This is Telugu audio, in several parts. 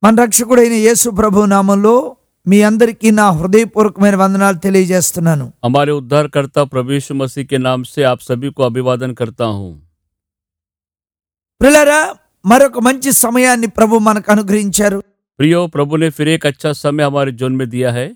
మన రక్షకుడైన యేసు ప్రభు నామంలో మీ అందరికీ నా హృదయపూర్వకమైన వందనాలు తెలియజేస్తున్నాను हमारे उद्धारकर्ता प्रभु यीशु मसीह के नाम से आप सभी को अभिवादन करता हूँ ప్రిలరా మరొక మంచి సమయాన్ని ప్రభు మనకు అనుగ్రహించారు प्रियो प्रभु ने फिर एक अच्छा समय हमारे जोन में दिया है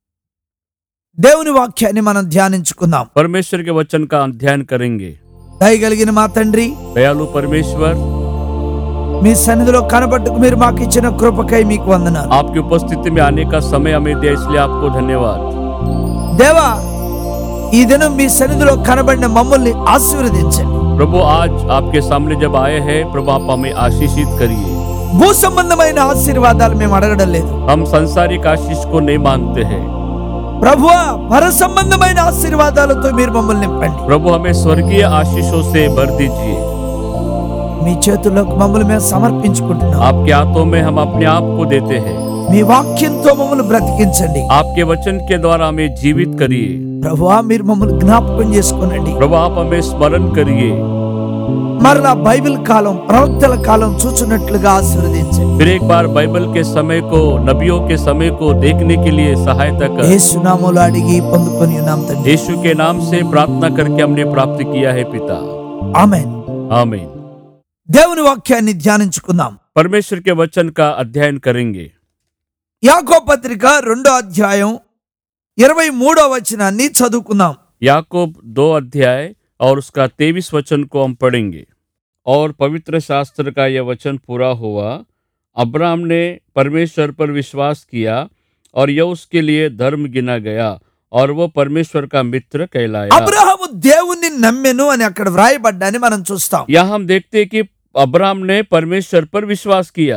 దేవుని వాక్యాన్ని మనం ధ్యానించుకుందాం परमेश्वर के वचन का अध्ययन करेंगे దయగలిగిన మా తండ్రి दयालु परमेश्वर మీ సన్నిధిలో కనబట్టుకు మీరు మాకు ఇచ్చిన కృపకై మీకు వందనాలు आपकी उपस्थिति में आने का समय हमें दिया इसलिए आपको धन्यवाद దేవా ఈ దినం మీ సన్నిధిలో కనబడిన మమ్మల్ని ఆశీర్వదించండి प्रभु आज आपके सामने जब आए हैं प्रभु आप हमें आशीषित करिए భూ సంబంధమైన ఆశీర్వాదాలు మేము అడగడం లేదు हम संसारिक आशीष को नहीं मांगते हैं ప్రభువా పర సంబంధమైన ఆశీర్వాదాలతో మీరు మమ్మల్ని నింపండి प्रभु हमें स्वर्गीय आशीषों से भर दीजिए మీ చేతుల్లోకి మమ్మల్ని మేము సమర్పించుకుంటున్నాం आपके हाथों में हम अपने आप को देते हैं మీ వాక్యంతో మమ్మల్ని బ్రతికించండి आपके वचन के द्वारा हमें जीवित करिए ప్రభువా మీరు మమ్మల్ని జ్ఞాపకం చేసుకోనండి प्रभु आप हमें स्मरण करिए మరలా బైబిల్ కాలం ప్రవక్తల కాలం చూచున్నట్లుగా ఆశీర్వదించండి फिर एक बार बाइबल के समय को नबियों के समय को देखने के लिए सहायता कर యేసునామములో అడిగి పొందుకొని ఉన్నాం తండ్రి यीशु के नाम से प्रार्थना करके हमने प्राप्त किया है पिता ఆమెన్ आमीन దేవుని వాక్యాన్ని ధ్యానించుకుందాం परमेश्वर के वचन का अध्ययन करेंगे యాకో పత్రిక రెండో అధ్యాయం ఇరవై మూడో వచనాన్ని చదువుకుందాం याकूब दो अध्याय और उसका तेईस वचन को हम पढ़ेंगे और पवित्र शास्त्र का यह वचन पूरा हुआ अब्राहम ने परमेश्वर पर विश्वास किया और यह उसके लिए धर्म गिना गया और वह परमेश्वर का मित्र कहलाया అబ్రహాము దేవుణ్ణి నమ్మెను అని అక్కడ వ్రాయబడ్డాన్ని మనం చూస్తాం यहाँ हम देखते हैं कि अब्राहम ने परमेश्वर पर विश्वास किया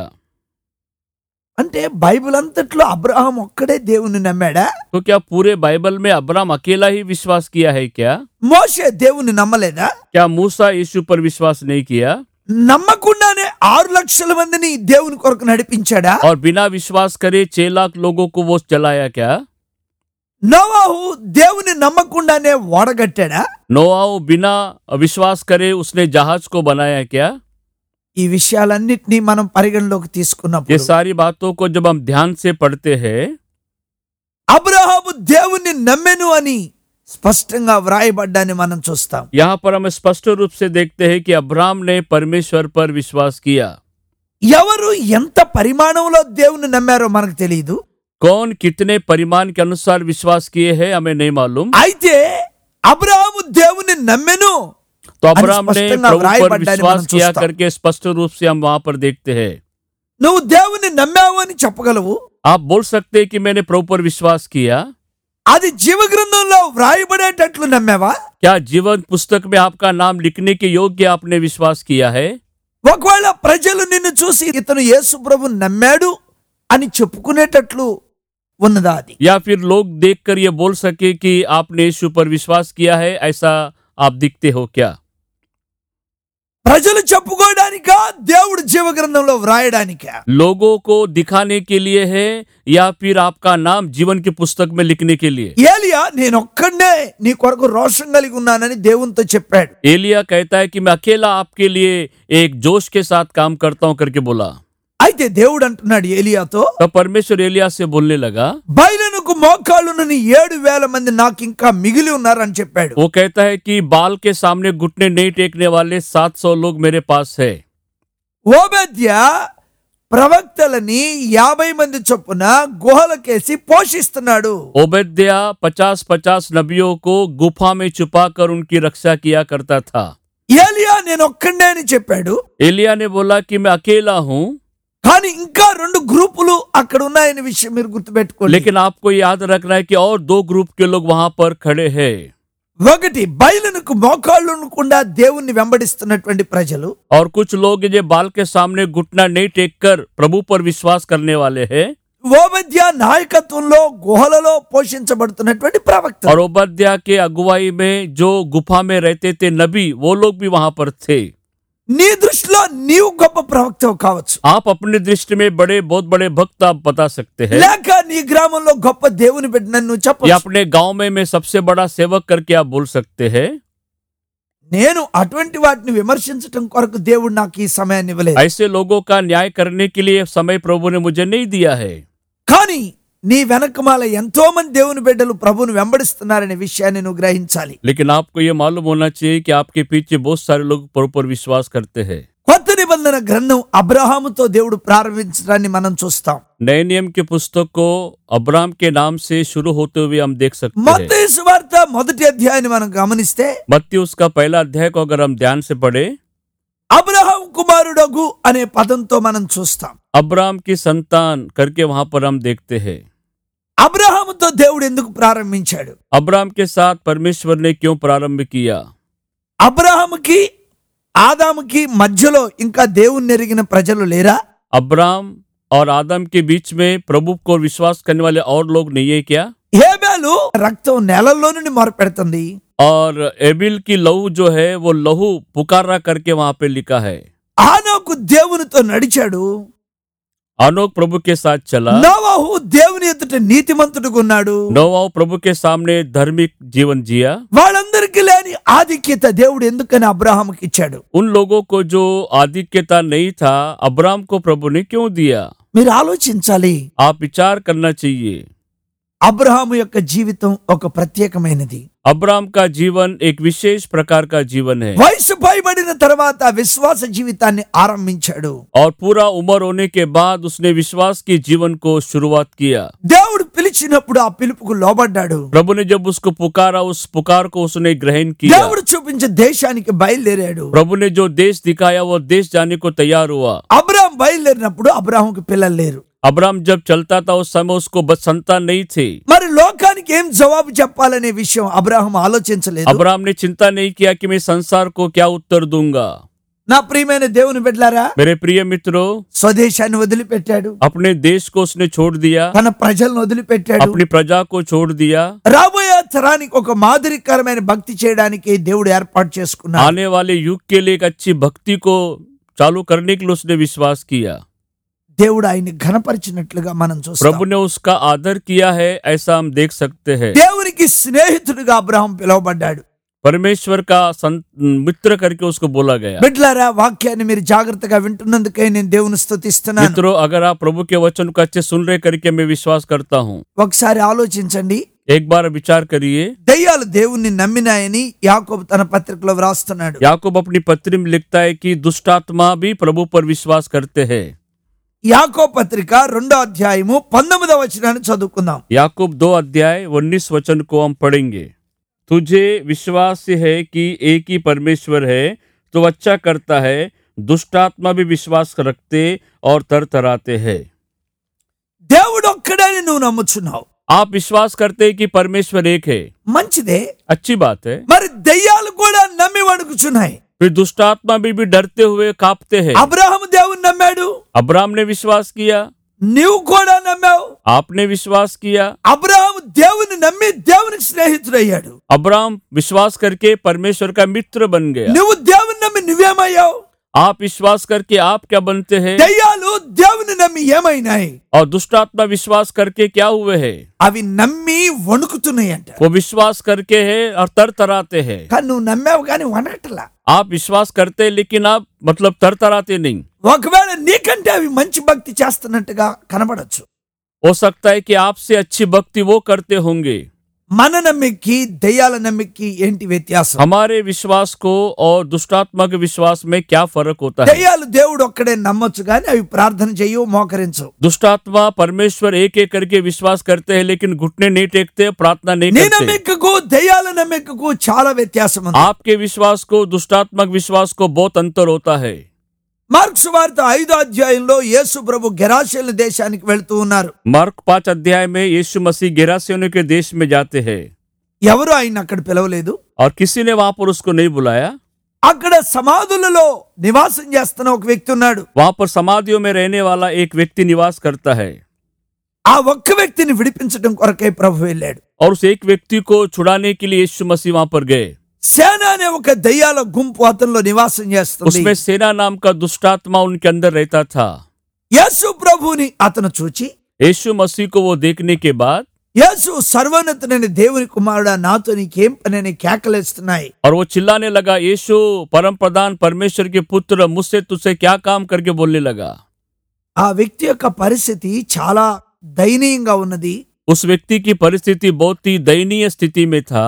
అంటే బైబిల్ అంతట్లో అబ్రహాం ఒక్కడే దేవుణ్ణి నమ్మాడా तो क्या पूरे बाइबल में अब्राहम अकेला ही विश्वास किया है क्या మోషే దేవుణ్ణి నమ్మలేదా क्या मूसा यीशु पर विश्वास नहीं किया నమ్మకుండానే ఆరు లక్షల మందిని దేవుని కొరకు నడిపించాడా और बिना विश्वास करे छह लाख लोगों को वो चलाया क्या నోవాహు దేవుని నమ్మకుండానే ఓడగట్టాడా नोआओ बिना विश्वास करे उसने जहाज को बनाया क्या ఈ విషయాలన్నిటినీ మనం పరిగణలోకి ये తీసుకున్నప్పుడు सारी बातों को जब हम ध्यान से पढ़ते हैं అబ్రహాము దేవుణ్ణి నమ్మెను అని స్పష్టంగా వ్రాయబడ్డాన్ని మనం చూస్తాం यहाँ पर हम स्पष्ट रूप से देखते हैं कि अब्राहम ने परमेश्वर पर विश्वास किया ఎవరు ఎంత పరిమాణంలో దేవుని నమ్మారో మనకు తెలియదు कौन कितने परिमाण के अनुसार विश्वास किए हैं हमें नहीं मालूम అయితే అబ్రహాము దేవుని నమ్మెను तो अब्राहम ने स्पष्टంగా प्रभु पर వ్రాయబడ్డాన్ని विश्वास మనం किया చూస్తాం. करके स्पष्ट रूप से हम वहां पर देखते हैं నువ్వు దేవుని నమ్మావు అని చెప్పగలవు आप बोल सकते हैं कि मैंने प्रभु पर विश्वास किया అది జీవ గ్రంథంలో వ్రాయబడేటట్లు నమ్మావా क्या जीवन पुस्तक में आपका नाम लिखने के योग्य आपने विश्वास किया है ఒకవేళ ప్రజలు నిన్ను చూసి ఇతను యేసు ప్రభు నమ్మాడు అని చెప్పుకునేటట్లు ఉన్నదా అది या फिर लोग देखकर ये बोल सके कि आपने यीशु पर विश्वास किया है ऐसा आप दिखते हो क्या ప్రజలు చెప్పుకోవడానికా దేవుడు జీవ గ్రంథంలో వ్రాయడానికా लोगों को दिखाने के लिए है या फिर आपका नाम जीवन की पुस्तक में लिखने के लिए ఏలియా నేను ఒక్కడే నీ కొరకు రోషం కలిగి ఉన్నానని దేవునితో చెప్పాడు एलिया कहता है कि मैं अकेला आपके लिए एक जोश के साथ काम करता हूं करके बोला అయితే దేవుడు అంటున్నాడు ఏలియాతో तब परमेश्वर एलिया से बोलने लगा బయలునకు మోకాళ్ళునని ఏడు వేల మంది నాకు ఇంకా మిగిలి ఉన్నారని చెప్పాడు वो कहता है कि बाल के सामने घुटने नहीं टेकने वाले 700 लोग मेरे पास है ఓబేద్య ప్రవక్తలని యాభై మంది చొప్పున గుహలకేసి పోషిస్తున్నాడు ओबेद्या पचास पचास नबियों को गुफा में छुपा कर उनकी रक्षा किया करता था ఏలియా నేను ఒక్కడే అని చెప్పాడు एलिया ने बोला कि मैं अकेला हूं కానీ ఇంకా రెండు గ్రూపులు అక్కడ ఉన్నాయనే విషయం మీరు గుర్తుపెట్టుకోండి लेकिन आपको याद रखना है कि और दो ग्रुप के लोग वहां पर खड़े हैं ఒకటి బయలునకు మోకాళ్ళు ఉండకుండా దేవుణ్ణి వెంబడిస్తున్నటువంటి ప్రజలు और कुछ लोग जो बाल के सामने घुटना नहीं टेक कर प्रभु पर विश्वास करने वाले हैं ఓబద్య నాయకత్వంలో గుహలలో పోషించబడుతున్నటువంటి ప్రవక్త और ओबद्या के अगुवाई में जो गुफा में रहते थे नबी वो लोग भी वहां पर थे నీ దృష్టిలో నీవు గొప్ప ప్రవక్త కావచ్చు आप अपनी दृष्टि में बड़े बहुत बड़े भक्त आप बता सकते हैं లేక నీ గ్రామంలో గొప్ప దేవుని బిడ్డనని నువ్వు या చెప్ప अपने गांव में मैं सबसे बड़ा सेवक करके आप बोल सकते हैं నేను అటువంటి వాటిని విమర్శించటం కొరకు దేవుడు నాకు ఈ సమయాన్ని ఇవ్వలేదు ऐसे लोगों का न्याय करने के लिए समय प्रभु ने मुझे नहीं दिया है కానీ నీ వెనకమాల ఎంతో మంది దేవుని బిడ్డలు ప్రభువును వెంబడిస్తున్నారనే విషయాన్ని నువ్వు గ్రహించాలి लेकिन आपको ये मालूम होना चाहिए कि आपके पीछे बहुत सारे लोग प्रभु पर विश्वास करते हैं కొత్త నిబంధన గ్రంథం అబ్రహాముతో దేవుడు ప్రారంభించడాన్ని మనం చూస్తాం नए नियम के पुस्तक को अब्राम के नाम से शुरू होते हुए हम देख सकते हैं మత్తయి సువార్త మొదటి అధ్యాయాన్ని మనం గమనిస్తే मत्ती उसका पहला अध्याय को अगर हम ध्यान से पढ़े అబ్రహాం కుమారుడగు అనే పదంతో మనం చూస్తాం अब्राम की संतान करके वहां पर हम देखते हैं అబ్రహాముతో దేవుడు ఎందుకు ప్రారంభించాడు अब्राम के साथ परमेश्वर ने क्यों प्रारंभ किया అబ్రహాముకి ఆదాముకి మధ్యలో ఇంకా దేవుణ్ణి ఎరిగిన ప్రజలు లేరా अब्राम और आदम के बीच में प्रभु को विश्वास करने वाले और लोग नहीं है क्या హేబేలు రక్తం నేలల్లో నుండి మొరపెడుతుంది और एबिल की लहू जो है वो लहू पुकारा करके वहां पे लिखा है ఆనోకు దేవునితో నడిచాడు अनोक प्रभु के साथ चला నోవాహు దేవుని ఎదుట నీతిమంతుడుగా ఉన్నాడు नोवाह प्रभु के सामने धार्मिक जीवन जिया వాళ్ళందరికీ లేని ఆధిక్యత దేవుడు ఎందుకని అబ్రహాముకి ఇచ్చాడు उन लोगों को जो आधिक्यता नहीं था अब्राम को प्रभु ने क्यों दिया మీరు ఆలోచించాలి आप विचार करना चाहिए అబ్రహాము యొక్క జీవితం ఒక ప్రత్యేకమైనది अब्राम का जीवन एक विशेष प्रकार का जीवन है వయసు పైబడిన తర్వాత విశ్వాస జీవితాన్ని ఆరంభించాడు और पूरा उम्र होने के बाद उसने विश्वास के जीवन को शुरुआत किया దేవుడు పిలిచినప్పుడు ఆ పిలుపుకు లోబడ్డాడు प्रभु ने जब उसको पुकारा उस पुकार को उसने ग्रहण किया దేవుడు చూపించే దేశానికి బయలుదేరాడు प्रभु ने जो देश दिखाया वो देश जाने को तैयार हुआ అబ్రాహం బయలుదేరినప్పుడు అబ్రాహంకి పిల్లలు లేరు अब्राम जब चलता था उस समय उसको बस संतान नहीं थे మరి లోకానికి ఏం జవాబు చెప్పాలనే విషయం అబ్రాహం ఆలోచించలేదు अब्राम ने चिंता नहीं किया कि मैं संसार को क्या उत्तर दूंगा నా ప్రియమైన దేవుని బిడ్డలారా मेरे प्रिय मित्रों స్వదేశాన్ని వదిలిపెట్టాడు अपने देश को उसने छोड़ दिया తన ప్రజలను వదిలిపెట్టాడు अपनी प्रजा को छोड़ दिया రాబోయే తరానికి ఒక మాదిరికరమైన భక్తి చేయడానికి దేవుడు ఏర్పాటు చేసుకున్నాడు आने वाले युग के लिए एक अच्छी भक्ति को चालू करने के लिए उसने विश्वास किया దేవుడు ఆయన్ని ఘనపరిచినట్లుగా మనం చూస్తాం प्रभु ने उसका आदर किया है ऐसा हम देख सकते हैं దేవునికి స్నేహితుడిగా అబ్రహం పిలువబడ్డాడు परमेश्वर का सं- मित्र करके उसको बोला गया బిడ్లారా వాక్యాన్ని మీరు జాగ్రత్తగా వింటున్నందుకే నేను దేవుని స్తుతిస్తున్నాను मित्रों अगर आप प्रभु के वचन को अच्छे सुन रहे करके मैं विश्वास करता हूँ ఒకసారి ఆలోచించండి एक बार विचार करिए దయ్యాలు దేవుణ్ణి నమ్మినాయని యాకోబు తన పత్రికలో వ్రాస్తున్నాడు याकूब अपनी पत्री में लिखता है कि दुष्टात्मा भी प्रभु पर विश्वास करते हैं యాకో పత్రిక రెండో అధ్యాయము పంతొమ్మిదవ వచనాన్ని చదువుకుందాం याकूब दो अध्याय उन्नीस वचन को हम पढ़ेंगे तुझे विश्वास है कि एक ही परमेश्वर है तो अच्छा करता है दुष्टात्मा भी विश्वास रखते और तरतराते हैं దేవుడు ఒక్కడని నువ్వు నమ్ముచున్నావు आप विश्वास करते हैं कि परमेश्वर एक है మంచిదే अच्छी बात है మరి దయ్యాలు కూడా నమ్మి వణుకుచున్నాయి फिर दुष्टात्मा भी, भी डरते हुए कांपते हैं అబ్రాహము దేవుని నమ్మాడు अब्राम ने विश्वास किया నీవు కూడా నమ్మావు आपने विश्वास किया అబ్రాహము దేవుని నమ్మి దేవునికి స్నేహితుడయ్యాడు अब्राम विश्वास करके परमेश्वर का मित्र बन गया నువ్వు దేవుని నమ్మి నువ్వేమయ్యావు आप विश्वास करके आप क्या बनते हैं దయ్యాలు దేవుని నమ్మి ఏమైనాయి और दुष्टात्मा विश्वास करके क्या हुए हैं అవి నమ్మి వణుకుతున్నాయి అంట वो विश्वास करके है और तर तराते हैं కానీ నువ్వు నమ్మావు కానీ వనకట్లా आप विश्वास करते हैं लेकिन आप मतलब तर तराते नहीं ఒకవేళ నీకంటే అవి మంచి భక్తి చేస్తున్నట్టుగా కనబడచ్చు हो सकता है कि आपसे अच्छी भक्ति वो करते होंगे మన నమ్మికి దయ్యాల నమ్మికి ఏంటి వ్యత్యాసం हमारे विश्वास को और दुष्टात्मा के विश्वास में क्या फर्क होता है దయ్యాలు దేవుడు ఒక్కడే నమ్మొచ్చు కానీ అవి ప్రార్థన చేయవు మోకరించవు दुष्टात्मा परमेश्वर एक एक करके विश्वास करते हैं लेकिन घुटने नहीं टेकते प्रार्थना नहीं నీ करते నమ్మికకు దయ్యాల నమ్మికకు చాలా వ్యత్యాసం ఉంది आपके विश्वास को दुष्टात्मक विश्वास को बहुत अंतर होता है మార్క్ సువార్త ఐదో అధ్యాయంలో యేసు ప్రభు గెరాషేల దేశానికి వెళ్తూ ఉన్నారు मार्क पांच अध्याय में यीशु मसीह गेरासियों के देश में जाते हैं ఎవరు ఆయన అక్కడ పిలవలేదు और किसी ने वहां पर उसको नहीं बुलाया అక్కడ సమాధులలో నివాసం చేస్తున్న ఒక వ్యక్తి ఉన్నాడు वहां पर समाधियों में रहने वाला एक व्यक्ति निवास करता है ఆ ఒక్క వ్యక్తిని విడిపించడం కొరకై ప్రభు వెళ్ళాడు और उस एक व्यक्ति को छुड़ाने के लिए यीशु मसीह वहां पर गए సేన అనే ఒక దయ్యాల గుంపు అతనిలో నివాసం చేస్తుంది उसमें सेना नाम का दुष्टात्मा उनके अंदर रहता था యేసు ప్రభుని అతను చూచి यीशु मसीह को वो देखने के बाद యేసు సర్వోన్నతుడైన దేవుని కుమారుడా నాతో నీకేం పని అని కేకలేస్తున్నాయి और वो चिल्लाने लगा यीशु परम प्रधान परमेश्वर के पुत्र मुझसे तुझसे क्या काम करके बोलने लगा ఆ వ్యక్తి యొక్క పరిస్థితి చాలా దయనీయంగా ఉన్నది उस व्यक्ति की परिस्थिति बहुत ही दयनीय स्थिति में था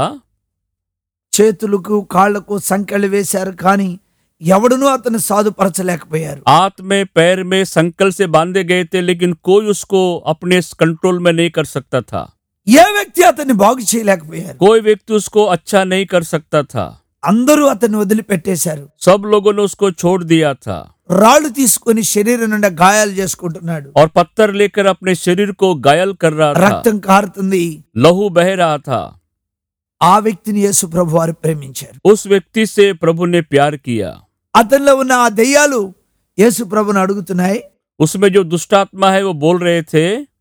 చేతులకు కాళ్లకు సంకెళ్ళు వేశారు కానీ ఎవడునూ అతను సాధుపరచలేకపోయారు हाथ में पैर में संकल से बांधे गए थे लेकिन कोई उसको अपने कंट्रोल में नहीं कर सकता था ఏ వ్యక్తి అతన్ని బాగు చేయలేకపోయారు कोई व्यक्ति उसको अच्छा नहीं कर सकता था అందరూ అతన్ని వదిలిపెట్టేశారు सब लोगों ने उसको छोड़ दिया था రాళ్ళు తీసుకొని శరీరం నుండి గాయాలు చేసుకుంటున్నాడు और पत्थर लेकर अपने शरीर को घायल कर रहा था రక్తం కారుతుంది लहू बह रहा था ఆ వ్యక్తిని యేసు ప్రభు వారు ప్రేమించారు उस व्यक्ति से प्रभु ने प्यार किया అతనిలో ఉన్న ఆ దెయ్యాలు యేసు ప్రభుని అడుగుతున్నాయి उसमें जो दुष्टात्मा है वो बोल रहे थे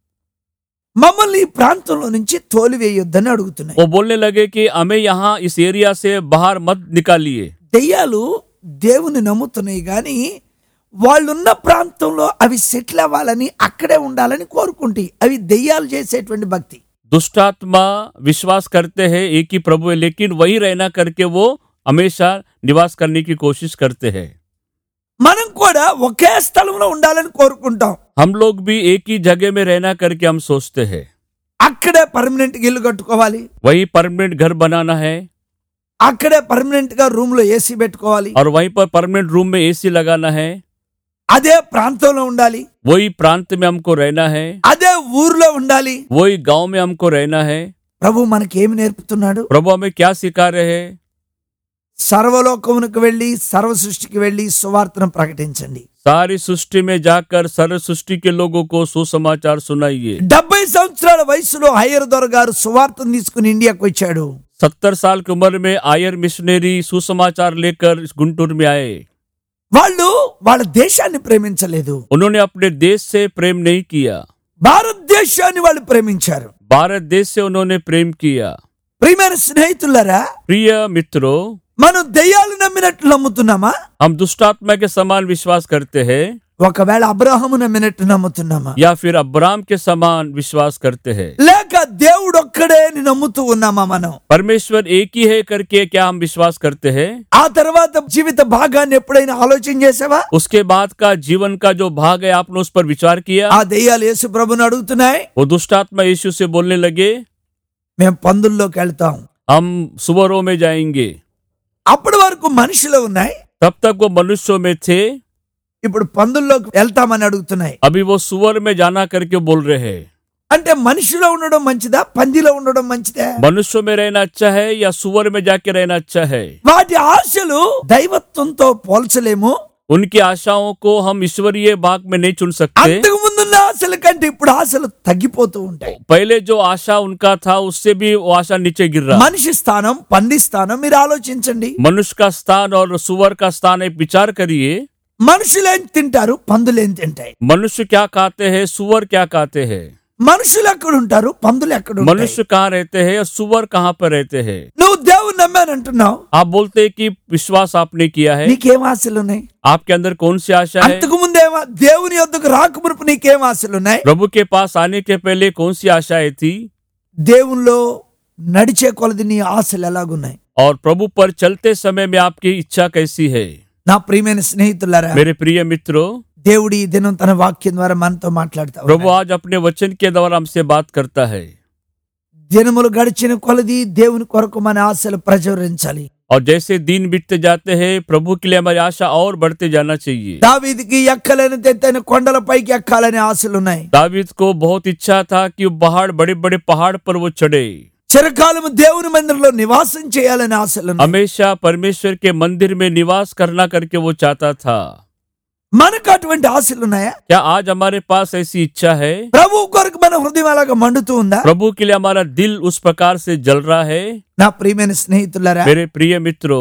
మమ్మల్ని ఈ ప్రాంతంలో నుంచి తోలివేయొద్దని అడుగుతున్నాయి वो बोलने लगे कि हमें यहाँ इस एरिया से बाहर मत निकालिए దెయ్యాలు దేవుని నమ్ముతున్నాయి గాని వాళ్ళున్న ప్రాంతంలో అవి సెటిల్ అవ్వాలని అక్కడే ఉండాలని కోరుకుంటాయి అవి దెయ్యాలు చేసేటువంటి భక్తి दुष्टात्मा विश्वास करते हैं एक ही प्रभु है लेकिन वही रहना करके वो हमेशा निवास करने की कोशिश करते हैं మనం కూడా ఒకే స్థలంలో ఉండాలని కోరుకుంటాం हम लोग भी एक ही जगह में रहना करके हम सोचते हैं అక్కడే పర్మనెంట్ ఇల్లు కట్టుకోవాలి वही परमानेंट घर बनाना है అక్కడే పర్మనెంట్ గా రూమ్ లో ఏసీ పెట్టుకోవాలి और वहीं पर परमानेंट रूम में एसी लगाना है అదే ప్రాంతంలో ఉండాలి वही प्रांत में हमको रहना है అదే ఊర్లో ఉండాలి वही गांव में हमको रहना है ప్రభు మనకి ఏమి నేర్పుతున్నాడు प्रभु हमें क्या सिखा रहे हैं సర్వలోకమునకు వెళ్ళి సర్వ సృష్టికి వెళ్ళి సువార్తను ప్రకటించండి सारी सृष्टि में जाकर सर्व सृष्टि के लोगों को सुसमाचार सुनाइए డెబ్బై సంవత్సరాల వయసులో హయ్యర్ దొర గారు సువార్తను తీసుకుని ఇండియాకు వచ్చాడు सत्तर साल की उम्र में आयर मिशनरी सुसमाचार लेकर इस गुंटूर में आए వాళ్ళు వాళ్ళ దేశాన్ని ప్రేమించలేదు उन्होंने अपने देश से प्रेम नहीं किया భారతదేశాన్ని వాళ్ళు ప్రేమించారు भारत देश से उन्होंने प्रेम किया ప్రియమైన స్నేహితులారా प्रिय मित्रों మనం దెయ్యాలు నమ్మినట్లు నమ్ముతున్నామా हम दुष्टात्मा के समान विश्वास करते हैं ఒకవేళ అబ్రహము నమ్మినట్టు నమ్ముతున్నామా या फिर अब्राम के समान विश्वास करते हैं లేక దేవుడు ఒక్కడే అని నమ్ముతూ ఉన్నామా మనం परमेश्वर एक ही है करके क्या हम विश्वास करते हैं ఆ తర్వాత జీవిత భాగాన్ని ఎప్పుడైనా ఆలోచన చేసావా उसके बाद का जीवन का जो भाग है आपने उस पर विचार किया ఆ దెయ్యాలు యేసు ప్రభుని అడుగుతున్నాయి वो दुष्टात्मा यीशु से बोलने लगे మేము పందుల్లోకి వెళ్తాం हम सुवरों में जाएंगे అప్పటి వరకు మనుషులు ఉన్నాయి तब तक वो मनुष्यों में थे ఇప్పుడు పందుల్లోకి వెళ్తామని అడుగుతున్నాయి अभी वो सुअर में जाना करके बोल रहे हैं అంటే మనిషిలో ఉండడం మంచిదా పందిలో ఉండడం మంచిదా मनुष्यों में रहना अच्छा है या सुअर में जाके रहना अच्छा है వాటి ఆశలు దైవత్వంతో పోల్చలేము उनकी आशाओं को हम ईश्वरीय भाग में नहीं चुन सकते అంతకు ముందున్న ఆశల కంటే ఇప్పుడు ఆశలు తగ్గిపోతూ ఉంటాయి पहले जो आशा उनका था उससे भी वो आशा नीचे गिर रहा మనిషి స్థానం పంది స్థానం మీరు ఆలోచించండి मनुष्य का स्थान और सुअर का स्थान एक विचार करिए మనుషులేం తింటారు పందులేం తింటాయి मनुष्य क्या खाते हैं सुअर क्या खाते हैं మనుషులు ఎక్కడ ఉంటారు పందులు ఎక్కడ ఉంటాయి मनुष्य कहाँ रहते हैं और सुअर कहाँ पर रहते हैं నువ్వు దేవుని నమ్మానంటున్నావు आप बोलते हैं कि विश्वास आपने किया है నీకేం ఆశలు ఉన్నాయి आपके अंदर कौन सी आशा है అంతకు ముందేమో దేవుని యొద్దకు రాకమునుపు నీకేం ఆశలు ఉన్నాయి प्रभु के पास आने के पहले कौन सी आशाएं थी దేవునిలో నడిచే కొలది నీ ఆశలు ఎలాగున్నాయి और प्रभु पर चलते समय में आपकी इच्छा कैसी है నా ప్రియమైన స్నేహితులారా मेरे प्रिय मित्रों దేవుడు ఈ దినం తన వాక్యం ద్వారా మనతో మాట్లాడతా प्रभु ఉన్నాడు. आज अपने वचन के द्वारा हमसे बात करता है దినములు గడిచిన కొలది దేవుని కొరకు మన ఆశలు ప్రచురించాలి और जैसे दिन बीतते जाते हैं प्रभु के लिए हमारी आशा और बढ़ते जाना चाहिए దావీదికి ఎక్కలేని తెత్తైన కొండల పైకి ఎక్కాలనే ఆశలు ఉన్నాయి दावीद को बहुत इच्छा था कि वो पहाड़ बड़े बड़े पहाड़ पर वो चढ़े చిరకాలము దేవుని మందిరంలో నివాసం చేయాలని ఆశలు ఉన్నాయి हमेशा परमेश्वर के मंदिर में निवास करना करके वो चाहता था మనకు అటువంటి ఆశలు ఉన్నాయా क्या आज हमारे पास ऐसी इच्छा है ప్రభు కొరకు మన హృదయం అలాగా మండుతూ ఉందా प्रभु के लिए हमारा दिल उस प्रकार से जल रहा है నా ప్రియమైన స్నేహితులారా मेरे प्रिय मित्रों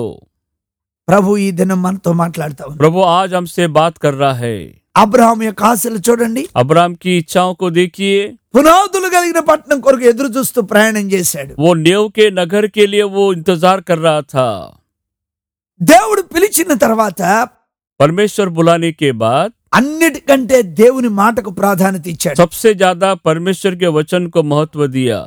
ప్రభు ఈ దినం మనతో మాట్లాడుతా ఉన్నాడు प्रभु आज हमसे बात कर रहा है అబ్రహాం యొక్క ఆశలు చూడండి अब्राम की इच्छाओं को देखिए పునాదులు కలిగిన పట్టణం కొరకు ఎదురు చూస్తూ ప్రయాణం చేశాడు वो नेव के नगर के लिए वो इंतजार कर रहा था దేవుడు పిలిచిన తర్వాత परमेश्वर बुलाने के बाद అన్నిటికంటే దేవుని మాటకు ప్రాధాన్యత ఇచ్చాడు सबसे ज्यादा परमेश्वर के वचन को महत्व दिया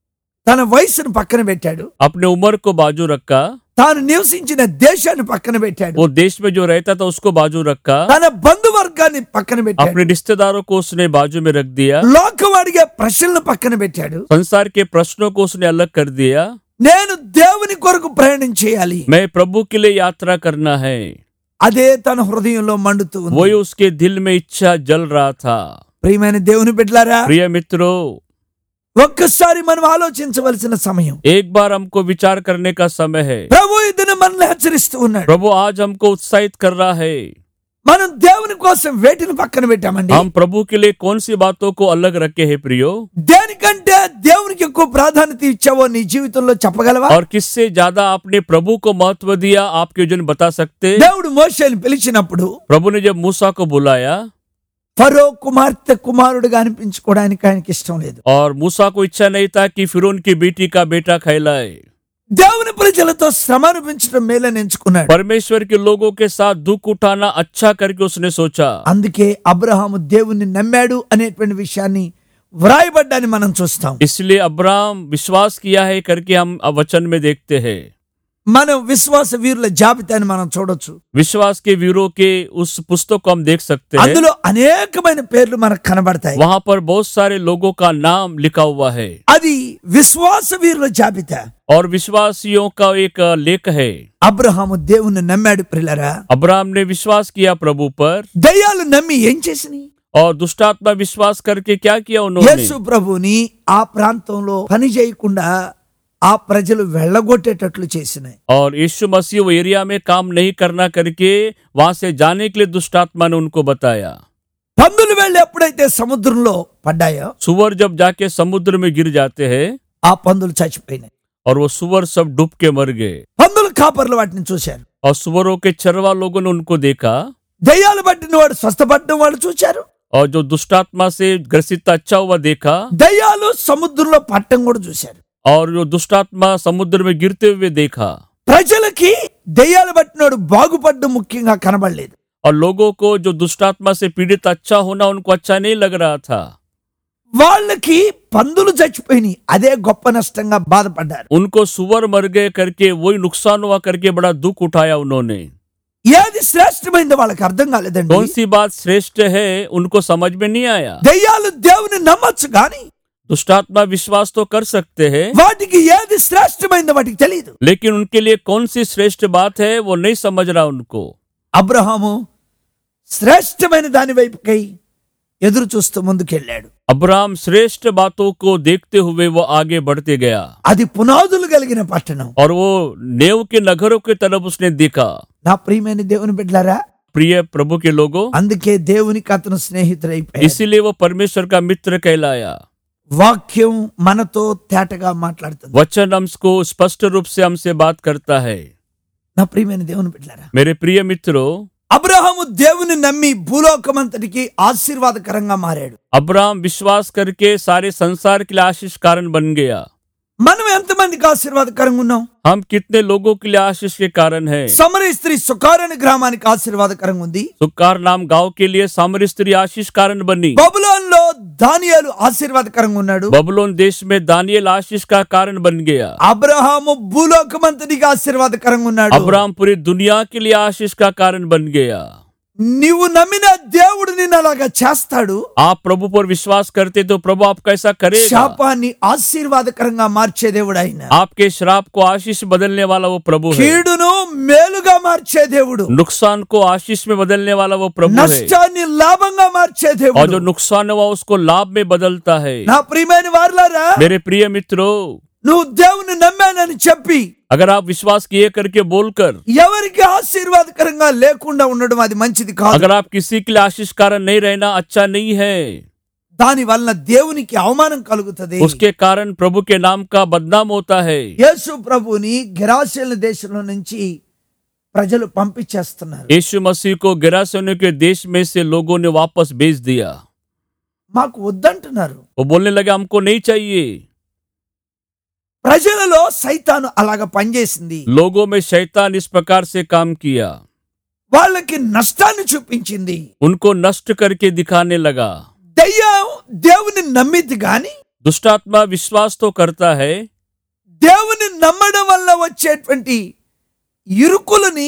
తన వయసును పక్కన పెట్టాడు अपने उम्र को बाजू रखा తాను నివసించిన దేశాన్ని పక్కన పెట్టాడు वो देश में जो रहता था उसको बाजू रखा తన బంధువర్గాన్ని పక్కన పెట్టాడు अपने रिश्तेदारों को उसने बाजू में रख दिया లోకం అడిగే ప్రశ్నలను పక్కన పెట్టాడు संसार के प्रश्नों को उसने अलग कर दिया నేను దేవుని కొరకు ప్రయాణం చేయాలి मैं प्रभु के लिए यात्रा करना है అదే తన హృదయంలో మండుతూ ఉంది वही उसके दिल में इच्छा जल रहा था ప్రియమైన దేవుని బిడ్డలారా प्रिय मित्रों ఒక్కసారి మనం ఆలోచించవలసిన సమయం एक बार हमको विचार करने का समय है ప్రభు ఇదిని మనల్ని హెచ్చరిస్తూ ఉన్నాడు प्रभु आज हमको उत्साहित कर रहा है మనం దేవుని కోసం వేటిని పక్కన పెట్టామండి हम प्रभु के लिए कौन सी बातों को अलग रखे हैं प्रियो దేనికంటే దేవునికి ఎక్కువ ప్రాధాన్యత ఇచ్చావో నీ జీవితంలో చెప్పగలవా और किससे ज्यादा आपने प्रभु को महत्व दिया आपके जन बता सकते దేవుడు మోషేని పిలిచినప్పుడు प्रभु ने जब मूसा को बुलाया ఫరో కుమార్తె కుమారుడుగా అనిపించుకోవడానికి ఆయనకి ఇష్టం లేదు और मूसा को इच्छा नहीं था कि फिर की बेटी का बेटा कहलाए దేవుని ప్రజలతో శ్రమ అనిపించడం మేలని ఎంచుకున్నాడు परमेश्वर के लोगों के साथ दुख उठाना अच्छा करके उसने सोचा అందుకే అబ్రహాము దేవుణ్ణి నమ్మాడు అనేటువంటి విషయాన్ని వ్రాయబడ్డాన్ని మనం చూస్తాం इसलिए अब्राम विश्वास किया है करके हम अब वचन में देखते हैं మనం విశ్వాస వీరుల జాబితాని మనం చూడొచ్చు विश्वास के वीरों के उस पुस्तक को हम देख सकते हैं అందులో అనేకమైన పేర్లు మనకు కనబడతాయి वहां पर बहुत सारे लोगों का नाम लिखा हुआ है అది విశ్వాస వీరుల జాబితా और विश्वासियों का एक लेख है అబ్రహాము దేవుణ్ణి నమ్మాడు ప్రిల్లరా अब्राम ने विश्वास किया प्रभु पर దయ్యాలు నమ్మి ఏం చేసినాయి और दुष्टात्मा विश्वास करके क्या किया उन्होंने యేసు ప్రభుని ఆ ప్రాంతంలో పని చేయకుండా ఆ ప్రజలు వెళ్ళగొట్టేటట్లు చేసినాయి और यीशु मसीह वो एरिया में काम नहीं करना करके वहां से जाने के लिए दुष्टात्मा ने उनको बताया పందులు వెళ్ళి ఎప్పుడైతే సముద్రంలో పడ్డాయో सुअर जब जाके समुद्र में गिर जाते हैं ఆ పందులు చచ్చిపోయినాయి और वो सुअर सब डूब के मर गए పందుల కాపర్లు వాటిని చూశారు और सुअरों के चरवा लोगों ने उनको देखा దయ్యాలు పట్టిన వాడు స్వస్థపడడం వాళ్ళు చూశారు और जो दुष्टात्मा से ग्रसित अच्छा हुआ देखा దయ్యాలు సముద్రంలో పట్టం కూడా చూశారు और जो दुष्टात्मा समुद्र में गिरते हुए देखा ప్రజలకి దయ్యాలు పట్టినోడు బాగుపడడం ముఖ్యంగా కనబడలేదు और लोगों को जो दुष्टात्मा से पीड़ित अच्छा होना उनको अच्छा नहीं लग रहा था వాళ్ళకి పందులు చచ్చిపోయినాయి అదే గొప్ప నష్టంగా బాధపడ్డారు उनको सुअर मर गए करके वही नुकसान हुआ करके बड़ा दुख उठाया उन्होंने ఏది శ్రేష్టమైందో వాళ్ళకి అర్థం కాలేదండి कौन सी बात श्रेष्ठ है उनको समझ में नहीं आया దయ్యాలు దేవుని నమ్మచ్చు గాని दुष्टात्मा विश्वास तो कर सकते हैं వాటికి ఏది శ్రేష్టమైందో వాటికి తెలియదు लेकिन उनके लिए कौन सी श्रेष्ठ बात है वो नहीं समझ रहा उनको అబ్రహాము శ్రేష్టమైన దాని వైపుకై ఎదురు చూస్తూ ముందుకెళ్ళాడు अब्राम श्रेष्ठ बातों को देखते हुए वो आगे बढ़ते गया అది పునాదులు కలిగిన పట్టణం और वो नेव के नगरों की तरफ उसने देखा నా ప్రియమైన దేవుని బిడ్డలారా प्रिय प्रभु के लोगों అందుకే దేవునికి అతను స్నేహితుడైపోయాడు इसीलिए वो परमेश्वर का मित्र कहलाया వాక్యం మనతో తేటగా మాట్లాడుతుంది वचन हमको स्पष्ट रूप से हमसे बात करता है నా ప్రియమైన దేవుని బిడ్డలారా मेरे प्रिय मित्रों అబ్రహాము దేవుని నమ్మి భూలోకమంతటికి ఆశీర్వాదకరంగా మారాడు अब्राम विश्वास करके सारे संसार के लिए आशीष कारण बन गया మనం ఎంతమందికి ఆశీర్వాదకరంగా ఉన్నాం हम कितने लोगों के लिए आशीष के कारण है సమర స్త్రీ సుకారణ గ్రామానికి ఆశీర్వాదకరంగా ఉంది सुकार नाम गांव के लिए सामरी स्त्री आशीष कारण बनी బబులోన్ లో దానియాలు ఆశీర్వాదకరంగా ఉన్నాడు बबलोन देश में दानियल आशीष का कारण बन गया అబ్రహాము భూలోకమంతటికి ఆశీర్వాదకరంగా ఉన్నాడు अब्राम पूरी दुनिया के लिए आशीष का कारण बन गया నీవు నమ్మిన దేవుడు నిన్ను అలాగా చేస్తాడు आप प्रभु पर विश्वास करते तो प्रभु आपका ऐसा करेगा శాపాన్ని ఆశీర్వాదకరంగా మార్చే దేవుడు ఆయన आपके श्राप को आशीष बदलने वाला वो प्रभु है కీడును మేలుగా మార్చే దేవుడు नुकसान को आशीष में बदलने वाला वो प्रभु है నష్టాన్ని లాభంగా మార్చే और దేవుడు जो नुकसान हुआ उसको लाभ में बदलता है నా ప్రియమైన వారులారా मेरे प्रिय मित्रों నువ్వు దేవుని నమ్మానని చెప్పి अगर आप विश्वास किए करके बोलकर ఎవరికి ఆశీర్వాదకరంగా లేకుండా ఉండడం అది మంచిది కాదు अगर आप किसी के लिए आशीष कारण नहीं रहना अच्छा नहीं है దాని వలన దేవునికి అవమానం కలుగుతుంది उसके कारण प्रभु के नाम का बदनाम होता है యేసు ప్రభుని గిరాశీల దేశంలో నుంచి ప్రజలు పంపించేస్తున్నారు यीशु मसीह को गिरासोने के देश में से लोगों ने वापस भेज दिया మాకు వద్దంటున్నారు वो बोलने लगे हमको नहीं चाहिए ప్రజలలో సైతాను అలాగ పనిచేసింది लोगों में शैतान इस प्रकार से काम किया వాళ్ళకి నష్టాన్ని చూపించింది उनको नष्ट करके दिखाने लगा దయ్యం దేవుని నమ్మింది గాని दुष्टात्मा विश्वास तो करता है దేవుని నమ్మడం వల్ల వచ్చేటువంటి ఇరుకులని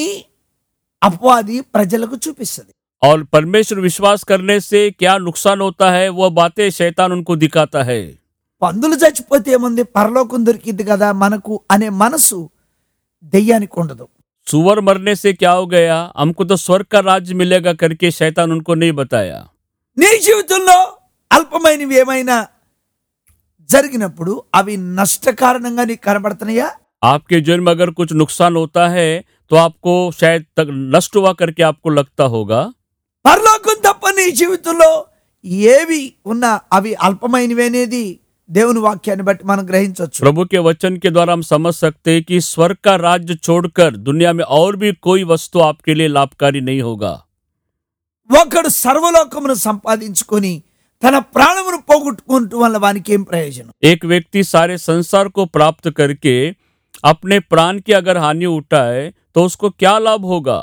అపవాది ప్రజలకు చూపిస్తుంది और परमेश्वर विश्वास करने से क्या नुकसान होता है वह बातें शैतान उनको दिखाता है పందులు చచ్చిపోతే ఏముంది పరలోకం దొరికింది కదా మనకు అనే మనసు దెయ్యానికి ఉండదు सुअर मरने से क्या हो गया हमको तो स्वर्ग का राज्य मिलेगा करके शैतान उनको नहीं बताया నీ జీవితంలో అల్పమైనవి ఏమైనా జరిగినప్పుడు అవి నష్టకారణంగా నీకు కనబడుతున్నాయా आपके जीवन में अगर कुछ नुकसान होता है तो आपको शायद तक नष्ट हुआ करके आपको लगता होगा పరలోకం తప్ప నీ జీవితంలో ఏవి ఉన్నా అవి అల్పమైనవి అనేది దేవుని వాక్యాన్ని బట్టి మనం గ్రహించవచ్చు प्रभु के वचन के द्वारा हम समझ सकते हैं कि स्वर्ग का राज्य छोड़कर दुनिया में और भी कोई वस्तु आपके लिए लाभकारी नहीं होगा ఒకడు సర్వలోకమును సంపాదించుకొని తన ప్రాణమును పోగొట్టుకుంటూ వల్ల వానికి ఏం ప్రయోజనం एक व्यक्ति सारे संसार को प्राप्त करके अपने प्राण की अगर हानि उठाए तो उसको क्या लाभ होगा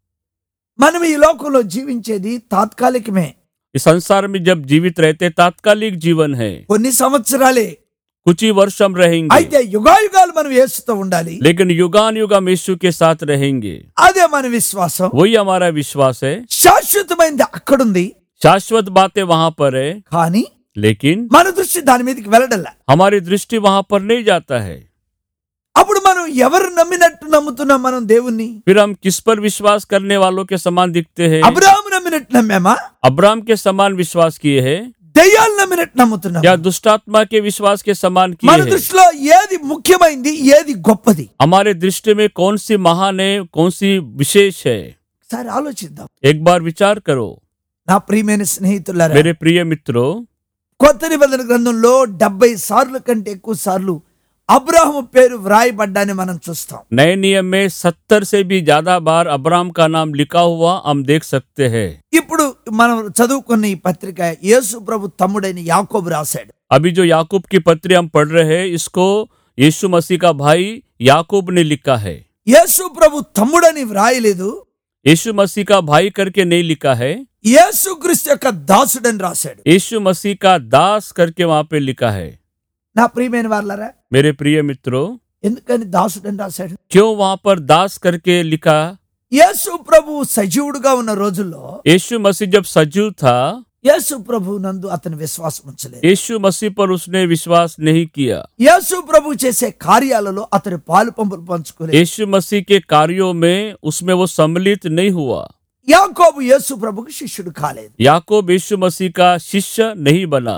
మనం ఈ లోకంలో జీవించేది తాత్కాలికమే इस संसार में जब जीवित रहते तात्कालिक जीवन है కొన్ని సంవత్సరాలే कुछ ही वर्ष हम रहेंगे అయితే యుగాయుగాలు మనం వేస్తూ ఉండాలి लेकिन युगान युग हम यीशु के साथ रहेंगे అదే మన విశ్వాసం वही हमारा विश्वास है శాశ్వతమైనది అక్కడుంది शाश्वत बातें वहां पर है కానీ लेकिन మన దృష్టి దాని మీదకి వెళ్ళడల్లా हमारी दृष्टि वहां पर नहीं जाता है అప్పుడు మనం ఎవరు నమ్మినట్టు నమ్ముతున్నాం మనం దేవుణ్ణి फिर हम किस पर विश्वास करने वालों के समान दिखते हैं అబ్రాహం నమ్మినట్టు నమ్మామా अब्राम के समान विश्वास किए हैं దెయ్యాలు నమ్మినట్టు నమ్ముతున్నాం या दुष्टात्मा के विश्वास के समान किए మన हैं దృష్టిలో ఏది ముఖ్యమైంది ఏది గొప్పది हमारे दृष्टि में कौन सी महान है कौन सी विशेष है సరే ఆలోచిద్దాం एक बार विचार करो నా ప్రియమైన స్నేహితులారా मेरे प्रिय मित्रों కొత్త నిబంధన గ్రంథంలో డెబ్బై సార్లు కంటే ఎక్కువ సార్లు అబ్రాహము పేరు వ్రాయబడ్డాన్ని మనం చూస్తాం नए नियम में सत्तर से भी ज्यादा बार अब्राम का नाम लिखा हुआ हम देख सकते हैं ఇప్పుడు మనం చదువుకున్న ఈ పత్రిక యేసు ప్రభు తమ్ముడైన యాకోబు రాశాడు अभी जो याकूब की पत्री हम पढ़ रहे हैं इसको यीशु मसीह का भाई याकूब ने लिखा है యేసు ప్రభు తమ్ముడని వ్రాయలేదు यीशु मसीह का भाई करके नहीं लिखा है యేసు క్రీస్తు యొక్క దాసుడని రాశాడు यीशु मसीह का दास करके वहां पे लिखा है నా ప్రియమైన వాళ్ళరా मेरे प्रिय मित्रों ఎందుకని దాసుడని రాశాడు क्यों वहां पर दास करके लिखा యేసు ప్రభు సజీవుడుగా ఉన్న రోజుల్లో यीशु मसीह जब सजीव था యేసు ప్రభు నందు అతని విశ్వాసం ఉంచలేదు यीशु मसीह पर उसने विश्वास नहीं किया యేసు ప్రభు చేసే కార్యాలలో అతని పాలు పంపులు పంచుకోలేదు यीशु मसीह के कार्यों में उसमें वो सम्मिलित नहीं हुआ యాకోబు యేసు ప్రభుకి శిష్యుడు కాలేదు याकूब यीशु मसीह का शिष्य नहीं बना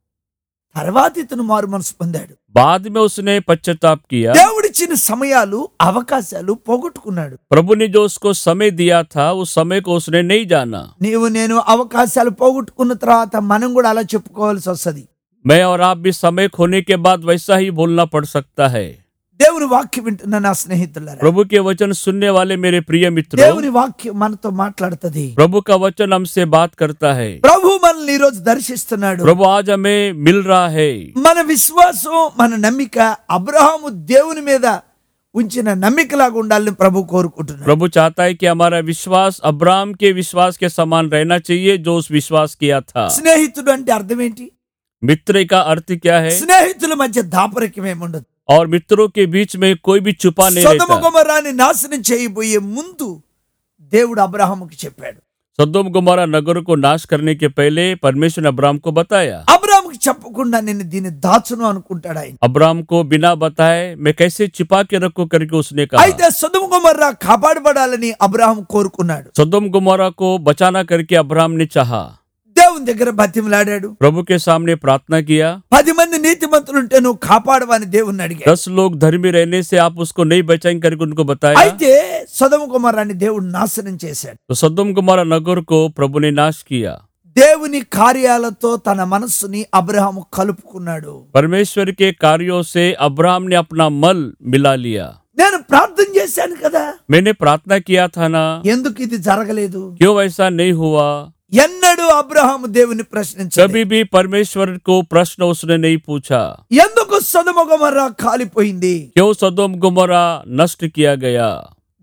తర్వాత ఇతను మారు మనసు పొందాడు बाद में उसने पश्चाताप किया దేవుడిచ్చిన సమయాలు అవకాశాలు పోగొట్టుకున్నాడు प्रभु ने जो उसको समय दिया था उस समय को उसने नहीं जाना నీవు నేను అవకాశాలు పోగొట్టుకున్న తర్వాత మనం కూడా అలా చెప్పుకోవాల్సి వస్తది मैं और आप भी समय खोने के बाद वैसा ही बोलना पड़ सकता है దేవుని వాక్యం వింటున్న నా స్నేహితులారా प्रभु के वचन सुनने वाले मेरे प्रिय मित्रों దేవుని వాక్యం మనతో మాట్లాడుతుంది प्रभु का वचन हमसे बात करता है ప్రభు మనల్ని ఈ రోజు దర్శిస్తున్నాడు प्रभु आज हमें मिल रहा है మన విశ్వాసం మన నమ్మిక అబ్రహాము దేవుని మీద ఉంచిన నమ్మికలాగా ఉండాలని ప్రభు కోరుకుంటున్నాడు प्रभु चाहता है कि हमारा विश्वास अब्राम के विश्वास के समान रहना चाहिए जो उस विश्वास किया था స్నేహితుడు అంటే అర్థం ఏంటి मित्र का अर्थ क्या है స్నేహితుల మధ్య దాపరికం ఏముండదు और मित्रों के बीच में कोई भी छुपा नहीं సొదమ रहता గుమరాన్ని నాశనం చేయబోయే ముందు దేవుడు అబ్రహాముకి చెప్పాడు सदोम गुमारा नगर को नाश करने के पहले परमेश्वर ने अब्राम को बताया అబ్రాహాముకి చెప్పకుండా నేను దీన్ని దాచును అనుకుంటాడు ఆయన अब्राम को बिना बताए मैं कैसे छिपा के रखूं करके उसने कहा అయితే సొదమ గుమర్రా కాపాడబడాలని అబ్రహాం కోరుకున్నాడు सदोम गुमारा को बचाना करके अब्राम ने चाहा దేవుని దగ్గర బతిమలాడాడు प्रभु के सामने प्रार्थना किया పది మంది నీతిమంతులుంటే నువ్వు కాపాడవని దేవుణ్ణి అడిగాడు दस लोग धर्मी रहने से आप उसको नहीं बचाएंगे करके उनको बताया అయితే సొదమ కుమారాన్ని దేవుడు నాశనం చేశాడు तो सदोम गुमारा नगर को प्रभु ने नाश किया దేవుని కార్యాలతో తన మనస్సుని అబ్రహాము కలుపుకున్నాడు परमेश्वर के कार्यों से अब्राहम ने अपना मल मिला लिया నేను ప్రార్థన చేశాను కదా मैंने प्रार्थना किया था ना ఎందుకు ఇది జరగలేదు क्यों ऐसा नहीं हुआ ఎన్నడూ అబ్రహాము దేవుని ప్రశ్నించలేదు कभी भी परमेश्वर को प्रश्न उसने नहीं पूछा ఎందుకు సొదమ కుమారా కాలిపోయింది क्यों सदोम गुमरा नष्ट किया गया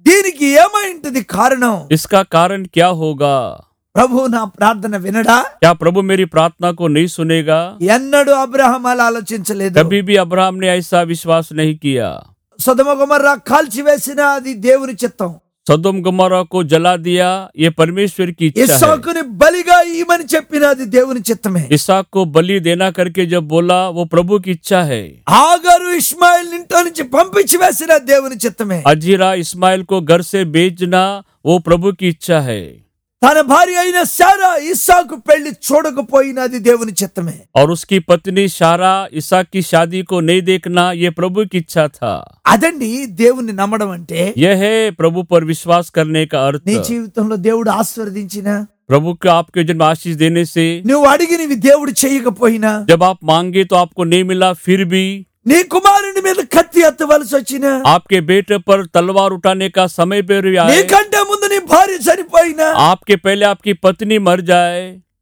దీనికి ఏమై ఉంటది కారణం इसका कारण क्या होगा ప్రభు నా ప్రార్థన వినడా क्या प्रभु मेरी प्रार्थना को नहीं सुनेगा ఎన్నడూ అబ్రహం అలా ఆలోచించలేదు कभी भी अब्राहम ने ऐसा विश्वास नहीं किया సుధమ గుమర్రా కాల్చివేసిన అది దేవుని చిత్తం सदोम गमोरा को जला दिया ये परमेश्वर की इच्छा है ఇస్సాకుని బలిగా ఇమని చెప్పిన అది దేవుని చిత్తమే इसहाक को बलि देना करके जब बोला वो प्रभु की इच्छा है ఆగారు ఇస్మాయిల్ ఇంట్లో నుంచి పంపించి వేసిన దేవుని చిత్తమే अजीरा इस्माइल को घर से बेचना वो प्रभु की इच्छा है తన భార్య అయిన సారా ఇస్సాకు పెళ్లి చూడకపోయినది దేవుని చిత్తమే और उसकी पत्नी शारा इसहाक की शादी को नहीं देखना ये प्रभु की इच्छा था అదండి దేవుని నమ్మడం అంటే यह है प्रभु पर विश्वास करने का अर्थ నీ జీవితంలో దేవుడు ఆశీర్వదించిన प्रभु को आपके जन्म आशीष देने से నువ్వు అడిగినవి దేవుడు చేయకపోయినా जब आप मांगे तो आपको नहीं मिला फिर भी నీ కుమారుని మీద కత్తి ఎత్తవలసి వచ్చిన आपके बेटे पर तलवार उठाने का समय पर भी आए నీకంటే ముందు నీ భార్య చనిపోయినా आपके पहले आपकी पत्नी मर जाए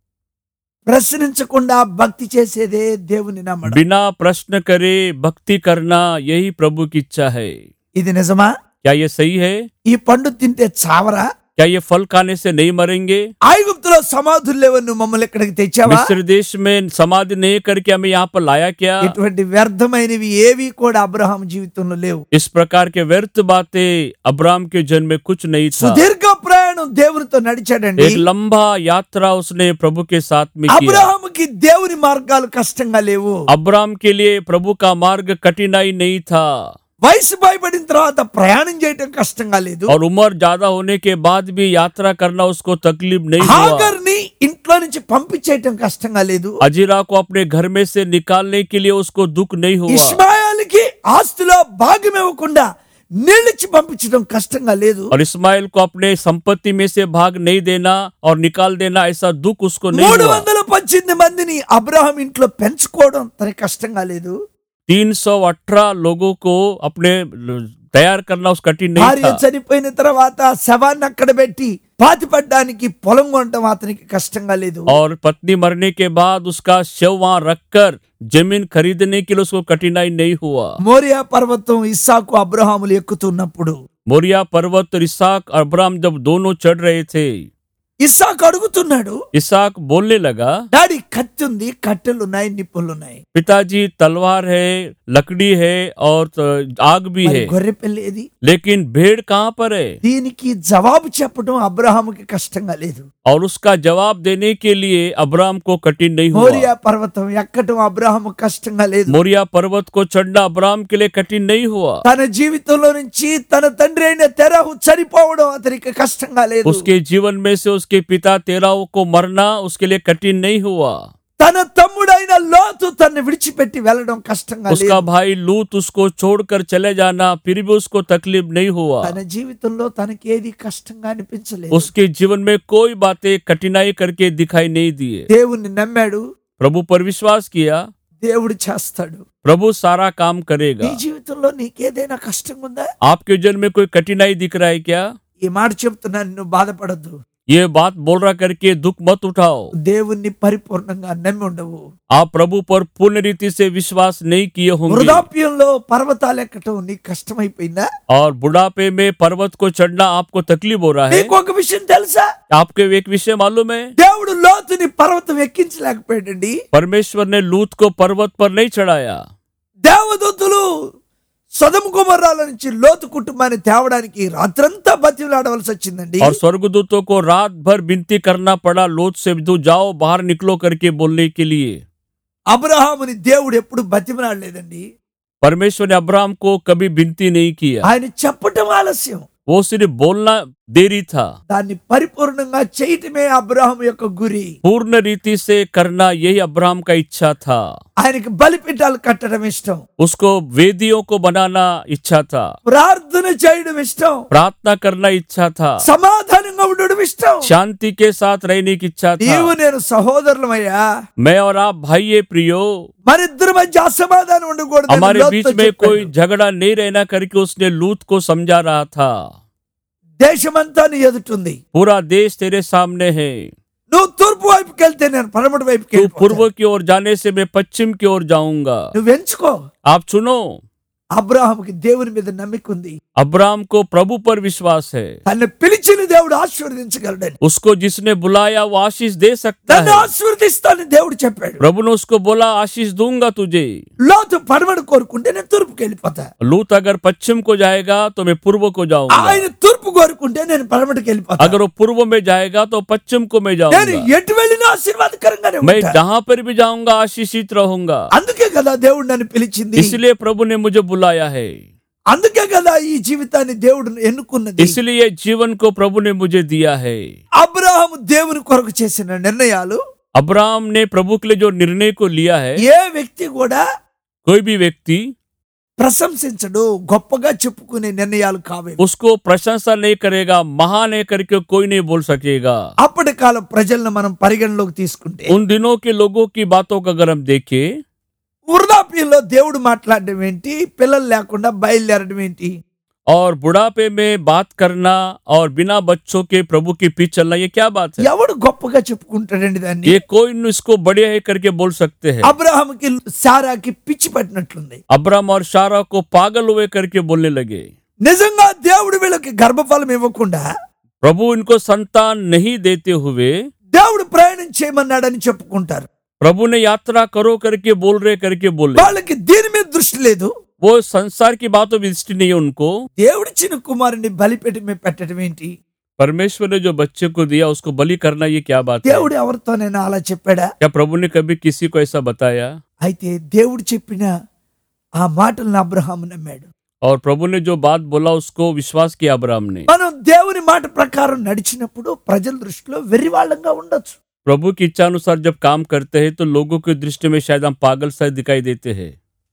ప్రశ్నించకుండా భక్తి చేసేదే దేవుని నమ్మడం बिना प्रश्न करे भक्ति करना यही प्रभु की इच्छा है ఇది నిజమా क्या ये सही है ఈ పండు తింటే చావరా क्या ये फल खाने से नहीं मरेंगे ఐగుప్తులో సమాధులు లేవని నువ్వు మమ్మల్ని ఇక్కడికి తెచ్చావా मिस्र देश में समाधि नहीं करके हमें यहाँ पर लाया क्या ఇటువంటి వ్యర్థమైనవి ఏవి కూడా అబ్రహాం జీవితంలో లేవు इस प्रकार के व्यर्थ बातें अब्राम के जन्म में कुछ नहीं था సుదీర్ఘ ప్రయాణం దేవునితో నడిచాడండి एक लंबा यात्रा उसने प्रभु के साथ में किया అబ్రహాముకి దేవుని మార్గాలు కష్టంగా లేవు अब्राम के लिए प्रभु का मार्ग कठिनाई नहीं था వయసు భయపడిన తర్వాత ప్రయాణం చేయటం కష్టంగా లేదు और उम्र ज्यादा होने के बाद भी यात्रा करना उसको तकलीफ नहीं हुआ హాగర్ని ఇంట్లో నుంచి పంపించేయటం కష్టంగా లేదు अजीरा को अपने घर में से निकालने के लिए उसको दुख नहीं हुआ ఇస్మాయాలకి ఆస్తిలో భాగం ఇవ్వకుండా నీళ్ళిచ్చి పంపించడం కష్టంగా లేదు और इस्माइल को अपने संपत्ति में से भाग नहीं देना और निकाल देना ऐसा दुख उसको नहीं మూడు हुआ వందల పద్దెనిమిది మందిని అబ్రహాం ఇంట్లో పెంచుకోవడం తన కష్టంగా లేదు तीन सौ अठारह लोगों को अपने तैयार करना उस कठिन नहीं భార్య था చనిపోయిన తర్వాత శవాన్ని అక్కడ పెట్టి పాతిపడ్డానికి పొలం కొనడం అతనికి కష్టంగా లేదు और पत्नी मरने के बाद उसका शव वहां रखकर जमीन खरीदने के लिए उसको कठिनाई नहीं हुआ మోరియా పర్వతం ఇస్సాకు అబ్రహాములు ఎక్కుతున్నప్పుడు मोरिया पर्वत और इसाक और अब्राम जब दोनों चढ़ रहे थे ఇస్సాకు అడుగుతున్నాడు इसाक बोलने लगा డాడీ కత్తి ఉంది కట్టెలు ఉన్నాయి నిప్పులు ఉన్నాయి पिताजी तलवार है लकड़ी है और त- आग भी మరి है గొర్రె పిల్ల ఏది लेकिन भेड़ कहाँ पर है దీనికి జవాబు చెప్పడం అబ్రహాముకి కష్టంగా లేదు और उसका जवाब देने के लिए अब्राम को कठिन नहीं మోరియా हुआ పర్వతం ఎక్కడం అబ్రహాము కష్టంగా లేదు मोरिया पर्वत को चढ़ना अब्राम के लिए कठिन नहीं हुआ తన జీవితంలో నుంచి తన తండ్రి అయిన తెరహు చనిపోవడం అతనికి కష్టంగా లేదు उसके जीवन में से उसके पिता तेराव को मरना उसके लिए कठिन नहीं हुआ తన తమ్ముడైన లోతు తను విడిచిపెట్టి వెళ్ళడం కష్టంగా उसका లేదు भाई लूत उसको छोड़कर चले जाना फिर भी उसको तकलीफ नहीं हुआ తన జీవితంలో తనకి ఏది కష్టంగా అనిపించలేదు उसके जीवन में कोई बातें कठिनाई करके दिखाई नहीं दिए దేవుణ్ణి నమ్మాడు प्रभु पर विश्वास किया దేవుడు చేస్తాడు प्रभु सारा काम నీ करेगा జీవితంలో నీకేదైనా కష్టంగా ఉందా आपके जन्म में कोई कठिनाई दिख रहा है क्या ఈ మాట చెప్తున్నాను నువ్వు బాధపడద్దు ये बात बोल रहा करके दुख मत उठाओ దేవుణ్ణి పరిపూర్ణంగా నమ్మి ఉండవు आप प्रभु पर पूर्ण रीति से विश्वास नहीं किए होंगे వృద్ధాప్యంలో పర్వతాలు ఎక్కటం నీకు కష్టమైపోయిందా और बुढ़ापे में पर्वत को चढ़ना आपको तकलीफ हो रहा है నీకు ఒక విషయం తెలుసా आपको एक विषय मालूम है దేవుడు లోతుని పర్వతం ఎక్కించలేకపోయాడండి परमेश्वर ने लूत को पर्वत पर नहीं चढ़ाया దేవదూతులు సదం కుమర్రాల నుంచి లోతు కుటుంబాన్ని తేవడానికి రాత్రంతా బతిలాడవలసి వచ్చిందండి और स्वर्गदूतों को रात भर विनती करना पड़ा लोत से तू जाओ बाहर निकलो करके बोलने के लिए అబ్రహాముని దేవుడు ఎప్పుడు బతిమలాడలేదండి परमेश्वर ने अब्राहम को कभी विनती नहीं किया ఆయన చెప్పటం ఆలస్యం वो सिर्फ बोलना देरी था దాన్ని పరిపూర్ణంగా చేయటమే అబ్రహాం యొక్క గురి पूर्ण रीति से करना यही अब्राहम का इच्छा था ఆయనకి బలిపీఠాలు కట్టడం ఇష్టం उसको वेदियों को बनाना इच्छा था ప్రార్థన చేయడం ఇష్టం प्रार्थना करना इच्छा था సమాధానంగా ఉండడం ఇష్టం शांति के साथ रहने की इच्छा నీవు था నేను సహోదరులమయ్యా मैं और आप भाई ये प्रियो మన ఇద్దరి మధ్య అసమాధానం ఉండకూడదు हमारे बीच में कोई झगड़ा नहीं रहना करके उसने लूत को समझा रहा था దేశమంతా నీ ఎదుటుంది पूरा देश तेरे सामने है నువ్వు తూర్పు వైపుకి వెళ్తే నేను పడమటి వైపుకి तू వెళ్ళిపోతాను. पूर्व की ओर जाने से मैं पश्चिम की ओर जाऊंगा నువ్వు ఎంచుకో आप सुनो అబ్రాహాముకి దేవుని మీద నమ్మిక ఉంది अब्राम को प्रभु पर विश्वास है తను పిలిచిన దేవుడు ఆశీర్వదించగలడని उसको जिसने बुलाया वो आशीष दे सकता నన్ను है ఆశీర్వదిస్తానని దేవుడు చెప్పాడు प्रभु ने उसको बोला आशीष दूंगा तुझे లోతు పడమడు కోరుకుంటే నేను తూర్పుకి వెళ్ళిపోతా लूत अगर पश्चिम को जाएगा तो मैं पूर्व को जाऊंगा ఆయన తూర్పు కోరుకుంటే నేను పడమటికి వెళ్ళిపోతా अगर वो पूर्व में जाएगा तो पश्चिम को मैं నేను जाऊंगा ఎటు వెళ్ళినా ఆశీర్వాదకరంగానే मैं ఉంటా. जहां पर भी जाऊंगा आशीषित रहूंगा అందుకే కదా దేవుడు నన్ను పిలిచింది इसलिए प्रभु ने मुझे बुलाया है అందుకే కదా ఈ జీవితాన్ని దేవుడు ఎన్నుకున్నది इसलिए जीवन को प्रभु ने मुझे दिया है అబ్రాహాము దేవుని కొరకు చేసిన నిర్ణయాలు अब्राहम ने प्रभु के लिए जो निर्णय को लिया है ఏ వ్యక్తి కూడా कोई भी व्यक्ति ప్రశంసించడు గొప్పగా చెప్పుకునే నిర్ణయాలు కావే उसको प्रशंसा नहीं करेगा महान है करके कोई नहीं बोल सकेगा అప్పటి కాలం ప్రజలను మనం పరిగణలోకి తీసుకుంటే उन दिनों के लोगों की बातों को अगर हम देखें వృద్ధాప్యంలో దేవుడు మాట్లాడడం ఏంటి పిల్లలు లేకుండా బయలుదేరడం ఏంటి और बुढ़ापे में बात करना और बिना बच्चों के प्रभु के पीछे चलना ये क्या बात है ఎవడు గొప్పగా చెప్పుకుంటాడండి దాన్ని ये कोई न इसको बढ़िया है करके बोल सकते हैं అబ్రహాంకి సారాకి పిచ్చి పట్టినట్లుంది अब्राम और शारा को पागल हुए करके बोलने लगे నిజంగా దేవుడు వీళ్ళకి గర్భఫలం ఇవ్వకుండా प्रभु इनको संतान नहीं देते हुए దేవుడు ప్రయాణం చేయమన్నాడని చెప్పుకుంటారు प्रभु ने यात्रा करो करके बोल रहे करके बोले వాళ్ళకి దీని మీద దృష్టి లేదు वो संसार की बातों में दृष्टि नहीं है उनको దేవుడిచ్చిన కుమారుని బలిపెట్టి మీద పెట్టడం ఏంటి परमेश्वर ने जो बच्चे को दिया उसको बलि करना ये क्या बात है దేవుడు ఎవరితోనైనా అలా చెప్పాడా क्या प्रभु ने कभी किसी को ऐसा बताया అయితే దేవుడు చెప్పిన ఆ మాటలను అబ్రహాము నమ్మాడు और प्रभु ने जो बात बोला उसको विश्वास किया अब्राम ने మనం దేవుని మాట ప్రకారం నడిచినప్పుడు ప్రజల దృష్టిలో వెర్రివాళ్ళంగా ఉండొచ్చు प्रभु की इच्छा अनुसार जब काम करते हैं तो लोगों की दृष्टि में शायद हम पागल सा दिखाई देते हैं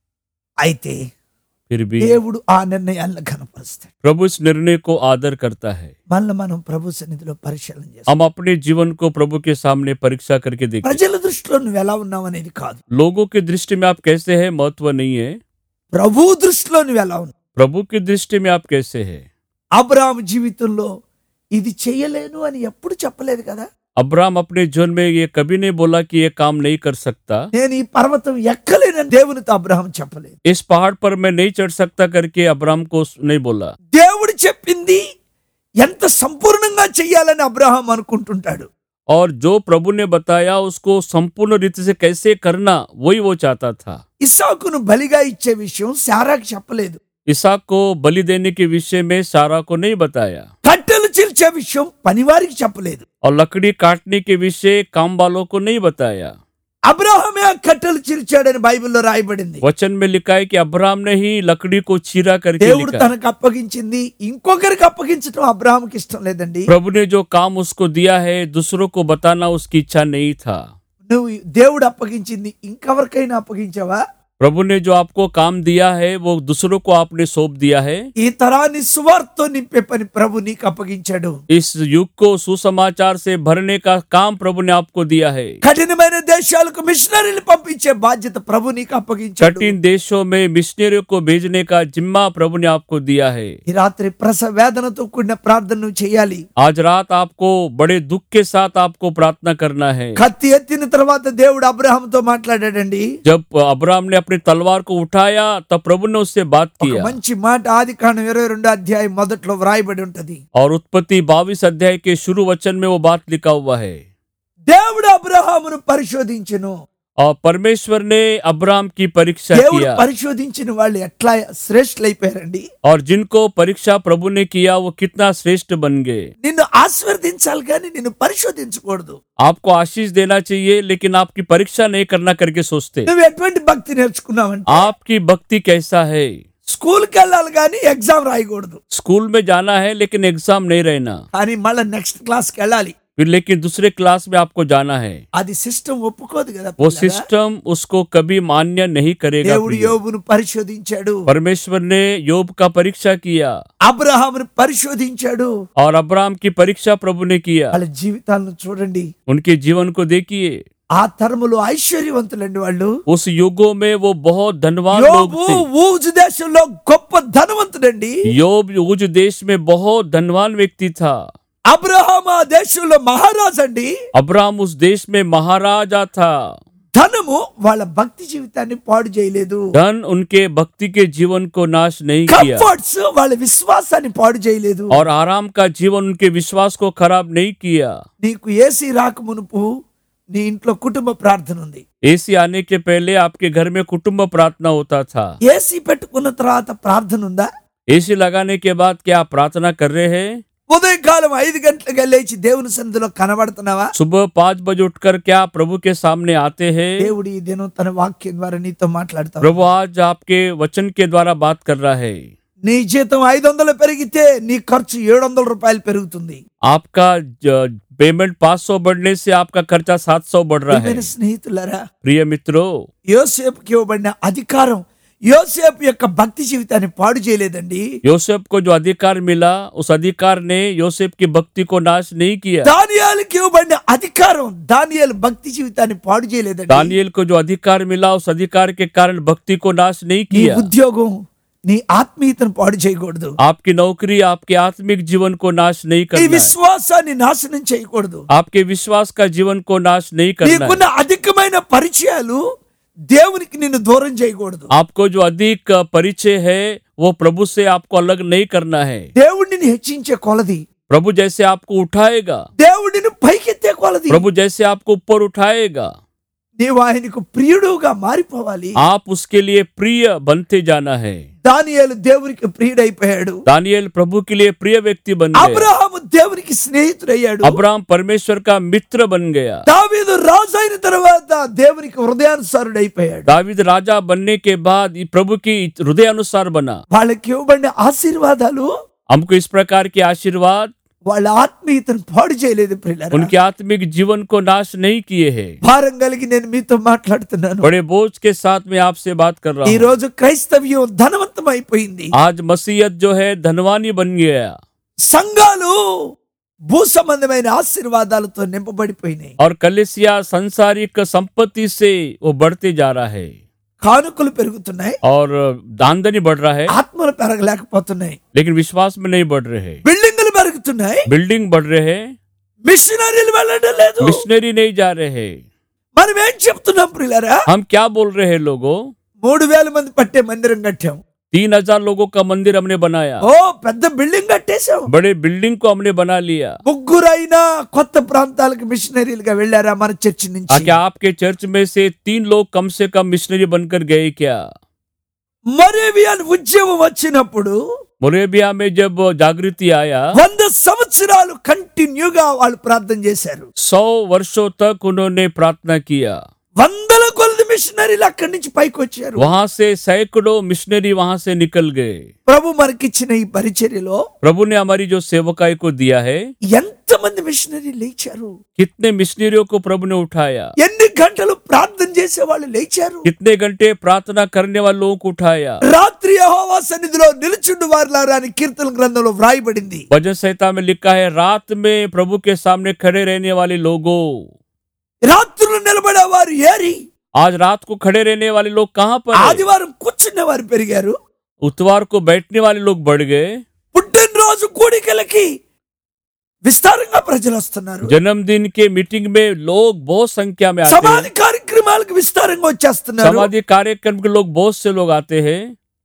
అయితే फिर भी దేవుడు ఆ నిర్ణయాలను కనపరుస్తాడు प्रभु इस निर्णय को आदर करता है మళ్ళీ మనం ప్రభు సన్నిధిలో పరిశీలన చేస్తాం हम अपने जीवन को प्रभु के सामने परीक्षा करके देखें ప్రజల దృష్టిలో నువ్వు ఎలా ఉన్నావు అనేది కాదు लोगों की दृष्टि में आप कैसे हैं महत्व नहीं है ప్రభు దృష్టిలో నువ్వు ఎలా ఉన్నావు प्रभु की दृष्टि में आप कैसे हैं అబ్రాహాము జీవితంలో ఇది చెయ్యలేను అని ఎప్పుడు చెప్పలేదు కదా अब्राम अपने जीवन में ये कभी नहीं बोला कि ये काम नहीं कर सकता నేను ఈ పర్వతం ఎక్కలేనని దేవునితో అబ్రహాం చెప్పలేదు इस पहाड़ पर मैं नहीं चढ़ सकता करके अब्राम को नहीं बोला దేవుడు చెప్పింది ఎంత సంపూర్ణంగా చెయ్యాలని అబ్రహాం అనుకుంటుంటాడు और जो प्रभु ने बताया उसको संपूर्ण रीति से कैसे करना वही वो चाहता था ఇస్సాకును బలిగా ఇచ్చే విషయం శారాకి చెప్పలేదు इसाक को बलि देने के विषय में सारा को नहीं बताया కట్టెలు చిల్చే విషయం పనివారికి చెప్పలేదు और लकड़ी काटने के विषय काम वालों को नहीं बताया అబ్రహామే ఆ కట్టెలు చిల్చాడని బైబిల్లో రాయబడింది वचन में लिखा है कि अब्राम ने ही लकड़ी को चीरा करके దేవుడు लिखा తనకు అప్పగించింది ఇంకొకరికి అప్పగించడం అబ్రహాంకి ఇష్టం లేదండి प्रभु ने जो काम उसको दिया है दूसरों को बताना उसकी इच्छा नहीं था నువ్వు దేవుడు అప్పగించింది ఇంకెవరికైనా అప్పగించావా प्रभु ने जो आपको काम दिया है वो दूसरों को आपने सौंप दिया है ఈ తరాన్ని సువార్తో నింపే పని ప్రభు నీకు అప్పగించాడు इस युग को सुसमाचार से भरने का काम प्रभु ने आपको दिया है కఠినమైన దేశాలకు మిషనరీలు పంపించే బాధ్యత ప్రభు నీకు అప్పగించాడు कठिन देशों में मिशनरियों को भेजने का जिम्मा प्रभु ने आपको दिया है ఈ రాత్రి ప్రసవ వేదనతో కూడిన ప్రార్థన నువ్వు చేయాలి आज रात आपको बड़े दुख के साथ आपको प्रार्थना करना है కత్తి ఎత్తిన తర్వాత దేవుడు అబ్రహాంతో మాట్లాడాడండి जब अब्राम ने अपनी तलवार को उठाया तब प्रभु ने उससे बात ఒక किया మంచి మాట ఆది కాండం ఇరవై రెండు అధ్యాయం మొదట్లో వ్రాయబడి ఉంటది और उत्पत्ति बाईस अध्याय के शुरू वचन में वो बात लिखा हुआ है దేవుడు అబ్రహామును పరిశోధించును और परमेश्वर ने अब्राम की परीक्षा దేవుడు किया పరిశోధించిన వాళ్ళు ఎట్లా శ్రేష్ఠులైపోయారండి और जिनको परीक्षा प्रभु ने किया वो कितना श्रेष्ठ बन गए నిన్ను ఆశీర్వదించాలి కానీ నిన్ను పరిశోధించకూడదు आपको आशीष देना चाहिए लेकिन आपकी परीक्षा नहीं करना करके सोचते నువ్వు ఎటువంటి భక్తి నేర్చుకున్నావంటే आपकी भक्ति कैसा है స్కూల్కి వెళ్ళాలి కానీ ఎగ్జామ్ రాయకూడదు स्कूल में जाना है लेकिन एग्जाम नहीं रहना కానీ మళ్ళీ నెక్స్ట్ క్లాస్కి వెళ్ళాలి फिर लेकिन दूसरे क्लास में आपको जाना है అది సిస్టమ్ ఒప్పుకోదు కదా वो పిల్లగా. सिस्टम उसको कभी मान्य नहीं करेगा దేవుడు प्रिय। యోబును పరిశోధించాడు परमेश्वर ने योग का परीक्षा किया అబ్రహామును పరిశోధించాడు और अब्राम की परीक्षा प्रभु ने किया వాళ్ళ జీవితాలను చూడండి उनके जीवन को देखिए ఆ తరములో ఐశ్వర్యవంతులండి వాళ్ళు उस युगों में वो बहुत धनवान लोग యోబు थे ఊజు దేశంలో గొప్ప ధనవంతుడండి योब उज देश में बहुत धनवान व्यक्ति था అబ్రహాం ఆ దేశంలో మహారాజు అండి अब्राम उस देश में महाराजा था ధనము వాళ్ళ భక్తి జీవితాన్ని పాడు చేయలేదు धन उनके भक्ति के जीवन को नाश नहीं किया కంఫర్ట్స్ వాళ్ళ విశ్వాసాన్ని పాడు చేయలేదు और आराम का जीवन उनके विश्वास को खराब नहीं किया నీకు ఏసీ రాక మునుపు నీ ఇంట్లో కుటుంబ ప్రార్థన ఉంది एसी आने के पहले आपके घर में कुटुंब प्रार्थना होता था ఏసీ పెట్టుకున్న తర్వాత ప్రార్థన ఉందా एसी लगाने के बाद क्या आप प्रार्थना कर रहे हैं ఉదయకాలం ఐదు గంటలుగా లేచి దేవుని సన్నిధిలో కనబడుతున్నావా सुबह पाँच बजे उठकर क्या आप प्रभु के सामने आते हैं దేవుడు ఈ దినం తన వాక్యం ద్వారా నీతో మాట్లాడతావు प्रभु आज आपके वचन के द्वारा बात कर रहा है నీ జీతం ఐదు వందలు పెరిగితే నీ ఖర్చు ఏడు వందల రూపాయలు పెరుగుతుంది आपका ज- पेमेंट 500 बढ़ने से आपका खर्चा 700 बढ़ रहा है ప్రియమైన స్నేహితులరా प्रिय मित्रों యోసేపుకి ఇవ్వబడిన అధికారం యోసేపు యొక్క భక్తి జీవితాన్ని పాడు చేయలేదండి योसेफ को जो अधिकार मिला उस अधिकार ने योसेफ की भक्ति को नाश नहीं किया దానియాలకి ఇవ్వబడిన అధికారం దానియాలు భక్తి జీవితాన్ని పాడు చేయలేదండి दानियल को जो अधिकार मिला उस अधिकार के कारण भक्ति को नाश नहीं నీ किया ఉద్యోగం నీ ఆత్మీయతను పాడు చేయకూడదు आपकी नौकरी आपके आत्मिक जीवन को नाश नहीं నీ करना है విశ్వాసాన్ని నాశనం చేయకూడదు आपके विश्वास का जीवन को नाश नहीं करना है నీకున్న అధికమైన పరిచయాలు దేవునికి నిన్ను దూరం చేయకూడదు आपको जो अधिक परिचय है वो प्रभु से आपको अलग नहीं करना है దేవుడిని హెచ్చించే కొలది प्रभु जैसे आपको उठाएगा దేవుడిని పైకెత్తే కొలది प्रभु जैसे आपको ऊपर उठाएगा నీవు ఆయనకు ప్రియుడుగా మారిపోవాలి आप उसके लिए प्रिय बनते जाना है దానియేలు దేవునికి ప్రియుడైపోయాడు दानियल प्रभु के लिए प्रिय व्यक्ति बन गया అబ్రహాము దేవునికి స్నేహితుడయ్యాడు अब्राहम परमेश्वर का मित्र बन गया దావీదు రాజు అయిన తర్వాత దేవునికి హృదయానుసారుడైపోయాడు दाविद राजा बनने के बाद ये प्रभु की हृदय अनुसार बना వాళ్ళకి ఇవ్వబడిన ఆశీర్వాదాలు हमको इस प्रकार के आशीर्वाद వాళ్ళ ఆత్మీయతను పాడు చేయలేదు ప్రియులారా उनके आत्मिक जीवन को नाश नहीं किए हैं భారం కలిగి నేను మీతో మాట్లాడుతున్నాను बड़े बोझ के साथ मैं आपसे बात कर रहा ఈ हूँ రోజు క్రైస్తవ్యం ధనవంతం అయిపోయింది आज मसीहत जो है धनवानी बन गया సంఘాలు భూ సంబంధమైన ఆశీర్వాదాలతో నింపబడిపోయినాయి और कलिसिया संसारिक संपत्ति से वो बढ़ते जा रहा है కానుకలు పెరుగుతున్నాయి और दानदनी बढ़ रहा है ఆత్మలు పెరగలేకపోతున్నాయి लेकिन विश्वास में नहीं बढ़ रहे हैं బిల్డింగులు పెరుగుతున్నాయి बिल्डिंग बढ़ रहे हैं మిషనరీలు వెళ్ళడం లేదు मिशनरी नहीं जा रहे हैं మనం ఏం చెప్తున్నాం ప్రియులారా हम क्या बोल रहे हैं लोगों మూడు వేల మంది పట్టే మందిరం కట్టాం तीन हजार लोगों का मंदिर हमने बनाया ఓ పెద్ద బిల్డింగ్ కట్టేశాం बड़े बिल्डिंग को हमने बना लिया ముగ్గురైనా కొత్త ప్రాంతాలకు మిషనరీలుగా వెళ్ళారా మన చర్చి నుంచి आ, क्या आपके चर्च में से तीन लोग कम से कम मिशनरी बनकर गए क्या మరేవియన్ ఉద్యమం వచ్చినప్పుడు मोरेबिया में जब जागृति आया వంద సంవత్సరాలు కంటిన్యూగా వాళ్ళు ప్రార్థన చేశారు सौ वर्षों तक उन्होंने प्रार्थना किया వందల కొలది మిషనరీలు అక్కడి నుంచి పైకి వచ్చారు वहां से सैकड़ों मिशनरी वहां से निकल गए ప్రభు మనకిచ్చిన ఈ పరిచర్యలో प्रभु ने हमारी जो सेवकाई को दिया है ఎంతమంది మిషనరీ లేచారు कितने मिशनरियों को प्रभु ने उठाया ఎన్ని గంటలు ప్రార్థన చేసే వాళ్ళు లేచారు कितने घंटे प्रार्थना करने वाले लोगों को उठाया రాత్రి యెహోవా సన్నిధిలో నిలుచుండు వారులారా అని కీర్తన గ్రంథంలో వ్రాయబడింది भजन संहिता में लिखा है रात में प्रभु के सामने खड़े रहने वाले लोगों రాత్రులు నిలబడే వారు ఏరి आज रात को खड़े रहने वाले लोग कहाँ पर है ఆదివారం కూర్చునే వారు పెరిగారు उतवार को बैठने वाले लोग बढ़ गए పుట్టినరోజు కూడికలకి విస్తారంగా ప్రజలు వస్తున్నారు जन्मदिन के मीटिंग में लोग बहुत संख्या में आते సమాధి हैं కార్యక్రమాలకు విస్తారంగా వచ్చేస్తున్నారు समाधि कार्यक्रम के लोग बहुत से लोग आते हैं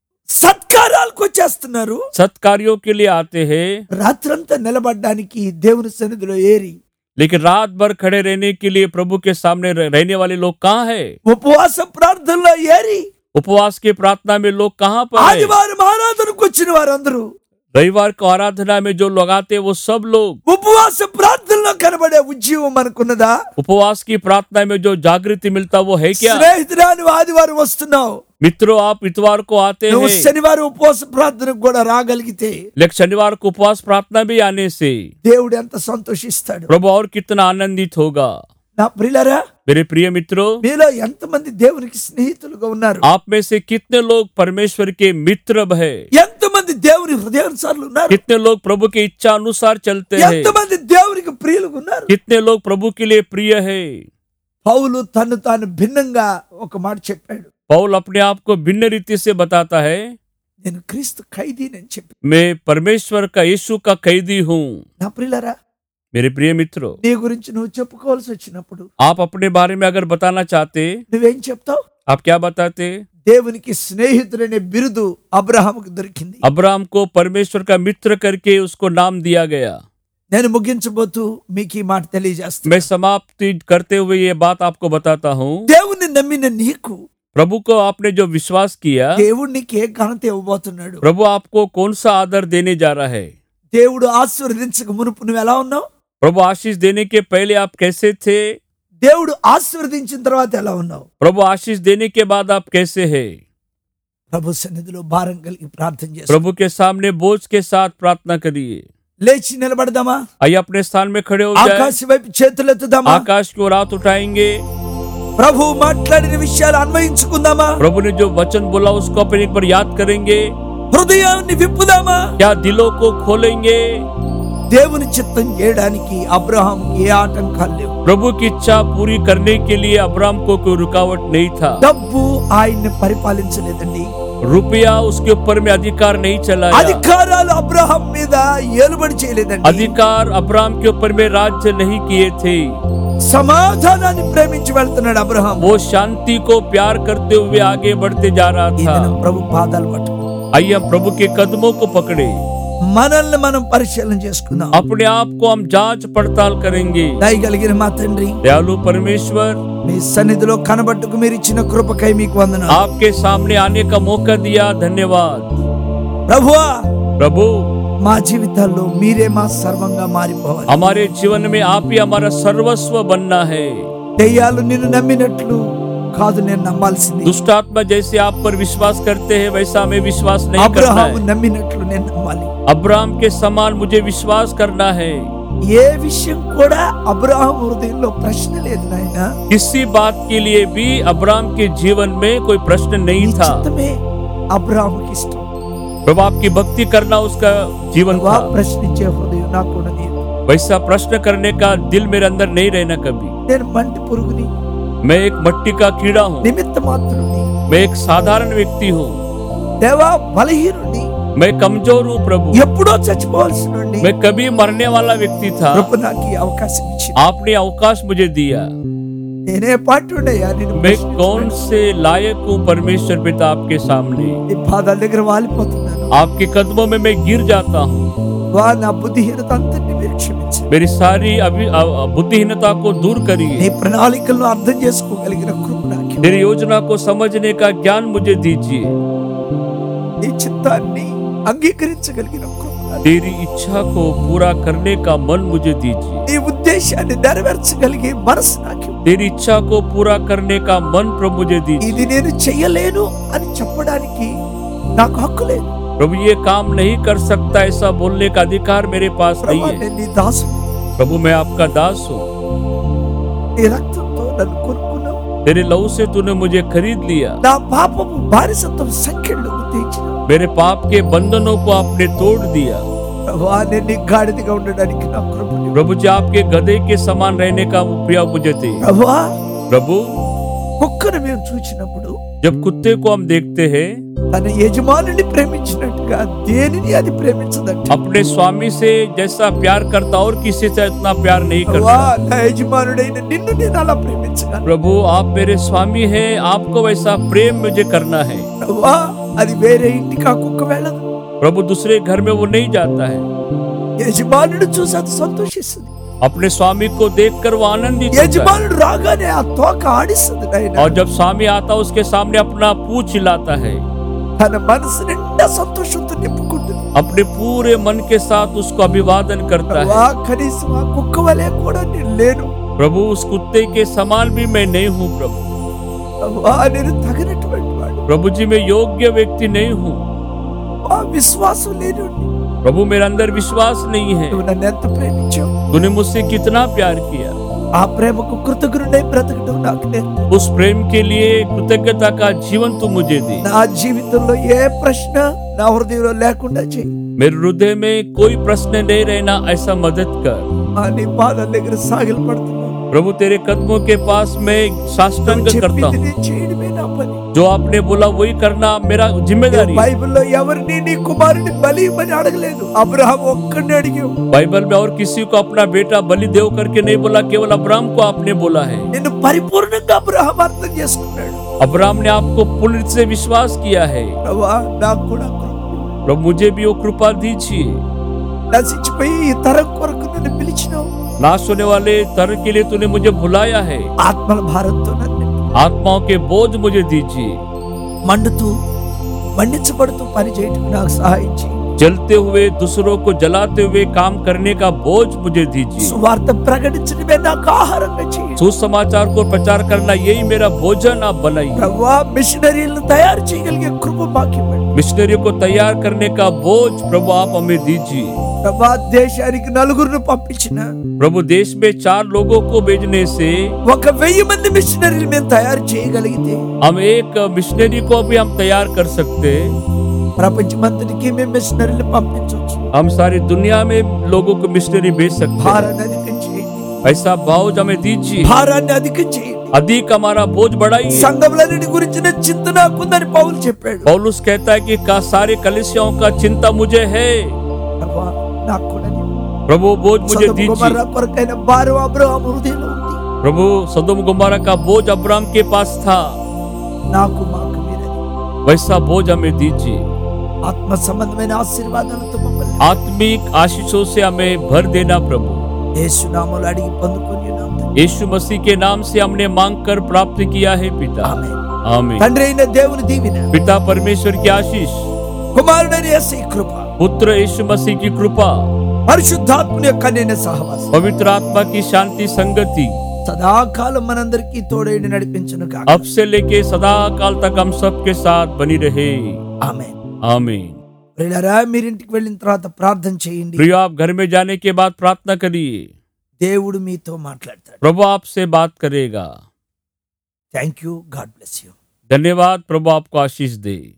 సత్కారాలకు వచ్చేస్తున్నారు सत्कार्यों के लिए आते हैं రాత్రంతా నిలబడడానికి దేవుని సన్నిధిలో ఏరి लेकिन रात भर खड़े रहने के लिए प्रभु के सामने रह- रहने वाले लोग कहाँ है ఉపవాస ప్రార్థనలో ఏరి उपवास की प्रार्थना में लोग कहाँ पर है ఆదివారం ఆరాధనకు వచ్చిన వారందరూ रविवार को आराधना में जो लोग आते हैं वो सब लोग ఉపవాస ప్రార్థనలో కనబడే ఉద్యమం మనకున్నదా उपवास की प्रार्थना में जो जागृति मिलता वो है क्या స్నేహితుడా నువ్వు ఆదివారం వస్తున్నావు मित्रों आप इतवार को आते నువ్వు हैं శనివారం ఉపవాస ప్రార్థనకు కూడా రాగలిగితే लेकिन शनिवार को उपवास प्रार्थना भी आने से దేవుడు ఎంత సంతోషిస్తాడు प्रभु और कितना आनंदित होगा నా ప్రియులరా मेरे प्रिय मित्रों మీలో ఎంతమంది దేవునికి స్నేహితులుగా ఉన్నారు आप में से कितने लोग परमेश्वर के मित्र है ఎంతమంది దేవుని హృదయానుసారులు ఉన్నారు कितने लोग प्रभु की इच्छा अनुसार चलते हैं ఎంతమంది దేవునికి ప్రియులుగా ఉన్నారు कितने लोग प्रभु के लिए प्रिय है పౌలు తను తాను భిన్నంగా ఒక మాట చెప్పాడు पौल अपने आप को भिन्न रीति से बताता है నేను క్రీస్తు ఖైదీనని చెప్పి मैं परमेश्वर का यीशु का कैदी हूँ నా ప్రియులరా मेरे प्रिय मित्रों నీ గురించి నువ్వు చెప్పుకోవాల్సి వచ్చినప్పుడు आप अपने बारे में अगर बताना चाहते నువ్వేం చెప్తావు आप क्या बताते దేవునికి స్నేహితుడనే బిరుదు అబ్రహాముకు దొరికింది अब्राहम को परमेश्वर का मित्र करके उसको नाम दिया गया నేను ముగించబోతూ మీకు ఈ మాట తెలియజేస్తాను मैं समाप्ति करते हुए ये बात आपको बताता हूँ దేవుణ్ణి నమ్మిన నీకు प्रभु को आपने जो विश्वास किया దేవుడు నీకు ఏ ఘనత ఇవ్వబోతున్నాడు प्रभु आपको कौन सा आदर देने जा रहा है దేవుడు ఆశీర్వదించక మునుపు నువ్వు ఎలా ఉన్నావు प्रभु आशीष देने के पहले आप कैसे थे దేవుడు ఆశీర్వదించిన తర్వాత ఎలా ఉన్నావు प्रभु आशीष देने के बाद आप कैसे हैं ప్రభు సన్నిధిలో భారం కలిగి ప్రార్థన చేస్తాం प्रभु के सामने बोझ के साथ प्रार्थना करिए లేచి నిలబడదామా आइए अपने स्थान में खड़े हो जाए ఆకాశ వైపు చేతులెత్తుదామా आकाश की ओर हाथ उठाएंगे ప్రభు మాట్లాడిన విషయాలు అన్వయించుకుందామా प्रभु ने जो वचन बोला उसको अपने एक बार याद करेंगे హృదయాన్ని విప్పుదామా क्या दिलों को खोलेंगे దేవుని చిత్తం చేయడానికి అబ్రహాం ఏ ఆటంకాలు లేవు प्रभु की इच्छा पूरी करने के लिए अब्राम को कोई रुकावट नहीं था డబ్బు ఆయన్ని పరిపాలించలేదండి रुपया उसके ऊपर में अधिकार नहीं चलाया అధికారాలు అబ్రహాం మీద ఏలుబడి చేయలేదండి अधिकार अब्राम के ऊपर में राज्य नहीं किए थे సమాధానాన్ని ప్రేమించి వెళ్తున్నాడు అబ్రహాం वो शांति को प्यार करते हुए आगे बढ़ते जा रहा ఈ था దినం ప్రభు పాదాలు పట్టుకో आइए हम प्रभु के कदमों को पकड़े మనల్ని మనం పరిశీలన చేసుకుందాం अपने आप को हम जांच पड़ताल करेंगे దయగలిగిన మా తండ్రి दयालु परमेश्वर మీ సన్నిధిలో కనబట్టుకు మీరు ఇచ్చిన కృపకై మీకు వందన आपके सामने आने का मौका दिया धन्यवाद ప్రభువా प्रभु మా జీవితాల్లో మీరే మా సర్వంగా మారిపోవాలి हमारे जीवन में आप ही हमारा सर्वस्व बनना है దెయ్యాలు నిన్ను నమ్మినట్లు కాదు నేను నమ్మాల్సింది दुष्ट आत्मा जैसे आप पर विश्वास करते हैं वैसा हमें विश्वास नहीं करना అబ్రహాము है నమ్మినట్లు నేను నమ్మాలి अब्राम के समान मुझे विश्वास करना है ఏ విషయం కూడా అబ్రహాం హృదయంలో ప్రశ్న లేదు నాయన किसी बात के लिए भी अब्राम के जीवन में कोई प्रश्न नहीं నీ था చిత్తమే అబ్రహాముకి ఇష్టం प्रभु आपकी भक्ति करना उसका जीवन వా था ప్రశ్నించే హృదయం నాకు ఉన్నది वैसा प्रश्न करने का दिल मेरे अंदर नहीं रहना कभी నేను మంటి పురుగుని मैं एक मट्टी का कीड़ा हूँ నిమిత్త మాత్రుని मैं एक साधारण व्यक्ति हूँ దేవా బలహీనుని मैं कमजोर हूँ प्रभु ఎప్పుడో చచ్చిపోవాల్సిన मैं कभी मरने वाला व्यक्ति था ప్రభు నాకు ఈ అవకాశం ఇచ్చింది आपने अवकाश मुझे दिया నేనే పాటుండయ్యా నేను मैं कौन से लायक हूँ परमेश्वर पिता आपके सामने నీ పాదాల దగ్గర వాలిపోతున్నాను आपके कदमों में मैं गिर जाता हूँ వా నా బుద్ధిహీనత అంతటిని మీరు క్షమించండి मेरी सारी अभी अ- अ- बुद्धिहीनता को दूर నీ करिए ప్రణాళికలను అర్థం చేసుకోగలిగిన కృప నాకు ఇవ్వు. तेरी योजना को समझने का ज्ञान मुझे दीजिए నీ చిత్తాన్ని అంగీకరించగలిగిన కృప నాకు तेरी इच्छा को पूरा करने का मन मुझे दीजिए నీ ఉద్దేశాన్ని నెరవేర్చగలిగే మనసు నాకు ఇవ్వు. तेरी इच्छा को पूरा करने का मन प्रभु मुझे दीजिए ఇది నేను చెయ్యలేను అని చెప్పడానికి నాకు హక్కు లేదు प्रभु ये काम नहीं कर सकता ऐसा बोलने का अधिकार मेरे पास नहीं ప్రభా, है నేను నీ దాసు प्रभु मैं आपका दास हूँ నీ రక్తంతో నన్ను కొనుక్కున్నావు तेरे लहू से तूने मुझे खरीद लिया నా పాపము బానిసత్వం సంఖ్యలు తెచ్చిన मेरे पाप के बंधनों को आपने तोड़ दिया ప్రభా నేను నీ గాడిదగా ఉండడానికి నా కృప ఇవ్వు. प्रभु जी आपके गधे के समान रहने का उपयोग मुझे थे ప్రభా प्रभु కుక్కను మేము చూచినప్పుడు जब कुत्ते को हम देखते हैं తన యజమానుని ప్రేమించినట్టుగా దేనిని అది ప్రేమించదంట अपने स्वामी से जैसा प्यार करता और किसी से इतना प्यार नहीं ప్రభా करता నా యజమానుడైన నిన్ను నేను అలా ప్రేమించగలను प्रभु आप मेरे स्वामी हैं आपको वैसा प्रेम मुझे करना है ప్రభా అది వేరే ఇంటికి ఆ కుక్క వెళ్ళదు प्रभु दूसरे घर में वो नहीं जाता है యజమానుడు చూసి అది సంతోషిస్తుంది अपने स्वामी को देखकर वो आनंदित होता है యజమానుడు రాగానే ఆ తోక ఆడిస్తుంది నాయన और जब स्वामी आता है उसके सामने अपना पूछ हिलाता है తన మనసు నిండా సంతోషంతో నింపుకుంటుంది अपने पूरे मन के साथ उसको अभिवादन करता है ప్రభా కనీసం ఆ కుక్క వలె కూడా నేను లేను प्रभु उस कुत्ते के समान भी मैं नहीं हूँ प्रभु ప్రభా నేను తగినటువంటి వాడు प्रभु जी मैं योग्य व्यक्ति नहीं हूँ ఆ విశ్వాసం లేని प्रभु मेरे अंदर विश्वास नहीं है నువ్వు నన్ను ఎంత ప్రేమించావు तूने मुझसे कितना प्यार किया ఆ ప్రేమకు కృతజ్ఞుడై బ్రతకడం నాకు నేర్పు उस प्रेम के लिए कृतज्ञता का जीवन तू मुझे दे నా జీవితంలో ఏ ప్రశ్న నా హృదయంలో లేకుండా చెయ్యి मेरे हृदय में कोई प्रश्न नहीं रहना ऐसा मदद कर ఆ నీ పాదాల దగ్గర సాగిలు పడుతున్నాను प्रभु तेरे कदमों के पास मैं साष्टांग నువ్వు करता చెప్పింది हूँ నేను చేయడమే నా పని जो आपने बोला वही करना मेरा जिम्मेदारी है బైబిల్లో ఎవరిని నీ కుమారుని బలి ఇవ్వని అడగలేదు అబ్రహాం ఒక్కడిని అడిగావు बाइबल में और किसी को अपना बेटा बलि देव करके नहीं बोला केवल अब्राम को आपने बोला है నిన్ను పరిపూర్ణంగా అబ్రహాం అర్థం చేసుకున్నాడు अब्राम ने आपको पूर्ण से विश्वास किया है ప్రభా నాకు కూడా కృప. प्रभु मुझे भी वो कृपा दीजिए నశించిపోయి ఈ తరం కొరకు నన్ను పిలిచినావు नाश होने वाले तर के लिए तूने मुझे बुलाया है ఆత్మల భారంతో నన్ను నింపు. आत्माओं के बोझ मुझे दीजिए మండుతూ మండించబడుతూ పని చేయటం నాకు సహాయం చేయి जलते हुए दूसरों को जलाते हुए काम करने का बोझ मुझे दीजिए సువార్త ప్రకటించడమే నాకు ఆహారంగా చేయి सुसमाचार को प्रचार करना यही मेरा भोजन आप बनाइए ప్రభా మిషనరీలను తయారు చేయగలిగే కృప మాకు ఇవ్వండి मिशनरी को तैयार करने का बोझ प्रभु आप हमें दीजिए ప్రభా దేశానికి నలుగురిని పంపించిన प्रभु देश में चार लोगों को भेजने से ఒక వెయ్యి మంది మిషనరీలు మేము తయారు చేయగలిగితే हम एक मिशनरी को भी हम तैयार कर सकते हैं ప్రపంచమంతటికి మేము మిషనరీలు పంపించవచ్చు हम सारी दुनिया में लोगों को मिशनरी भेज सकते हैं భారాన్ని అధికం చేయండి ऐसा बोझ हमें दीजिए భారాన్ని అధికం చేయండి अधिक हमारा बोझ बढ़ाइए సంఘములన్నిటి గురించిన చింత నాకుందని పౌలు చెప్పాడు पौलुस कहता है कि का सारे कलिसियाओं का चिंता मुझे है ప్రభా, నాకు కూడా నీవు प्रभु बोझ मुझे సొదొమ दीजिए గొమొర్రా కొరకైన భారం అబ్రహాం హృదయంలో ఉంది प्रभु सदोम गुमारा का बोझ अब्राम के पास था నాకు మాకు మీరది वैसा बोझ हमें दीजिए ఆత్మ సంబంధమైన ఆశీర్వాదాలతో మమ్మల్ని आत्मिक आशीषों से हमें भर देना प्रभु యేసునామములు అడిగి పొందుకొని ఉన్నాం తండ్రి. यीशु मसीह के नाम से हमने मांग कर प्राप्त किया है पिता ఆమేన్. आमीन తండ్రి అయిన దేవుని దీవెన पिता परमेश्वर की आशीष కుమారుడైన యేసయ్య కృప पुत्र यीशु मसीह की कृपा పరిశుద్ధాత్మని యొక్క నేను సహవాసం पवित्र आत्मा की शांति संगति సదాకాలం మనందరికీ తోడైన నడిపించును కాక अब से लेके सदा काल तक हम सबके साथ बनी रहे ఆమె आमीन ప్రియులారా మీరింటికి వెళ్ళిన తర్వాత ప్రార్థన చేయండి प्रियो आप घर में जाने के बाद प्रार्थना करिए దేవుడు మీతో మాట్లాడతాడు प्रभु आपसे बात करेगा thank you God bless you धन्यवाद प्रभु आपको आशीष दे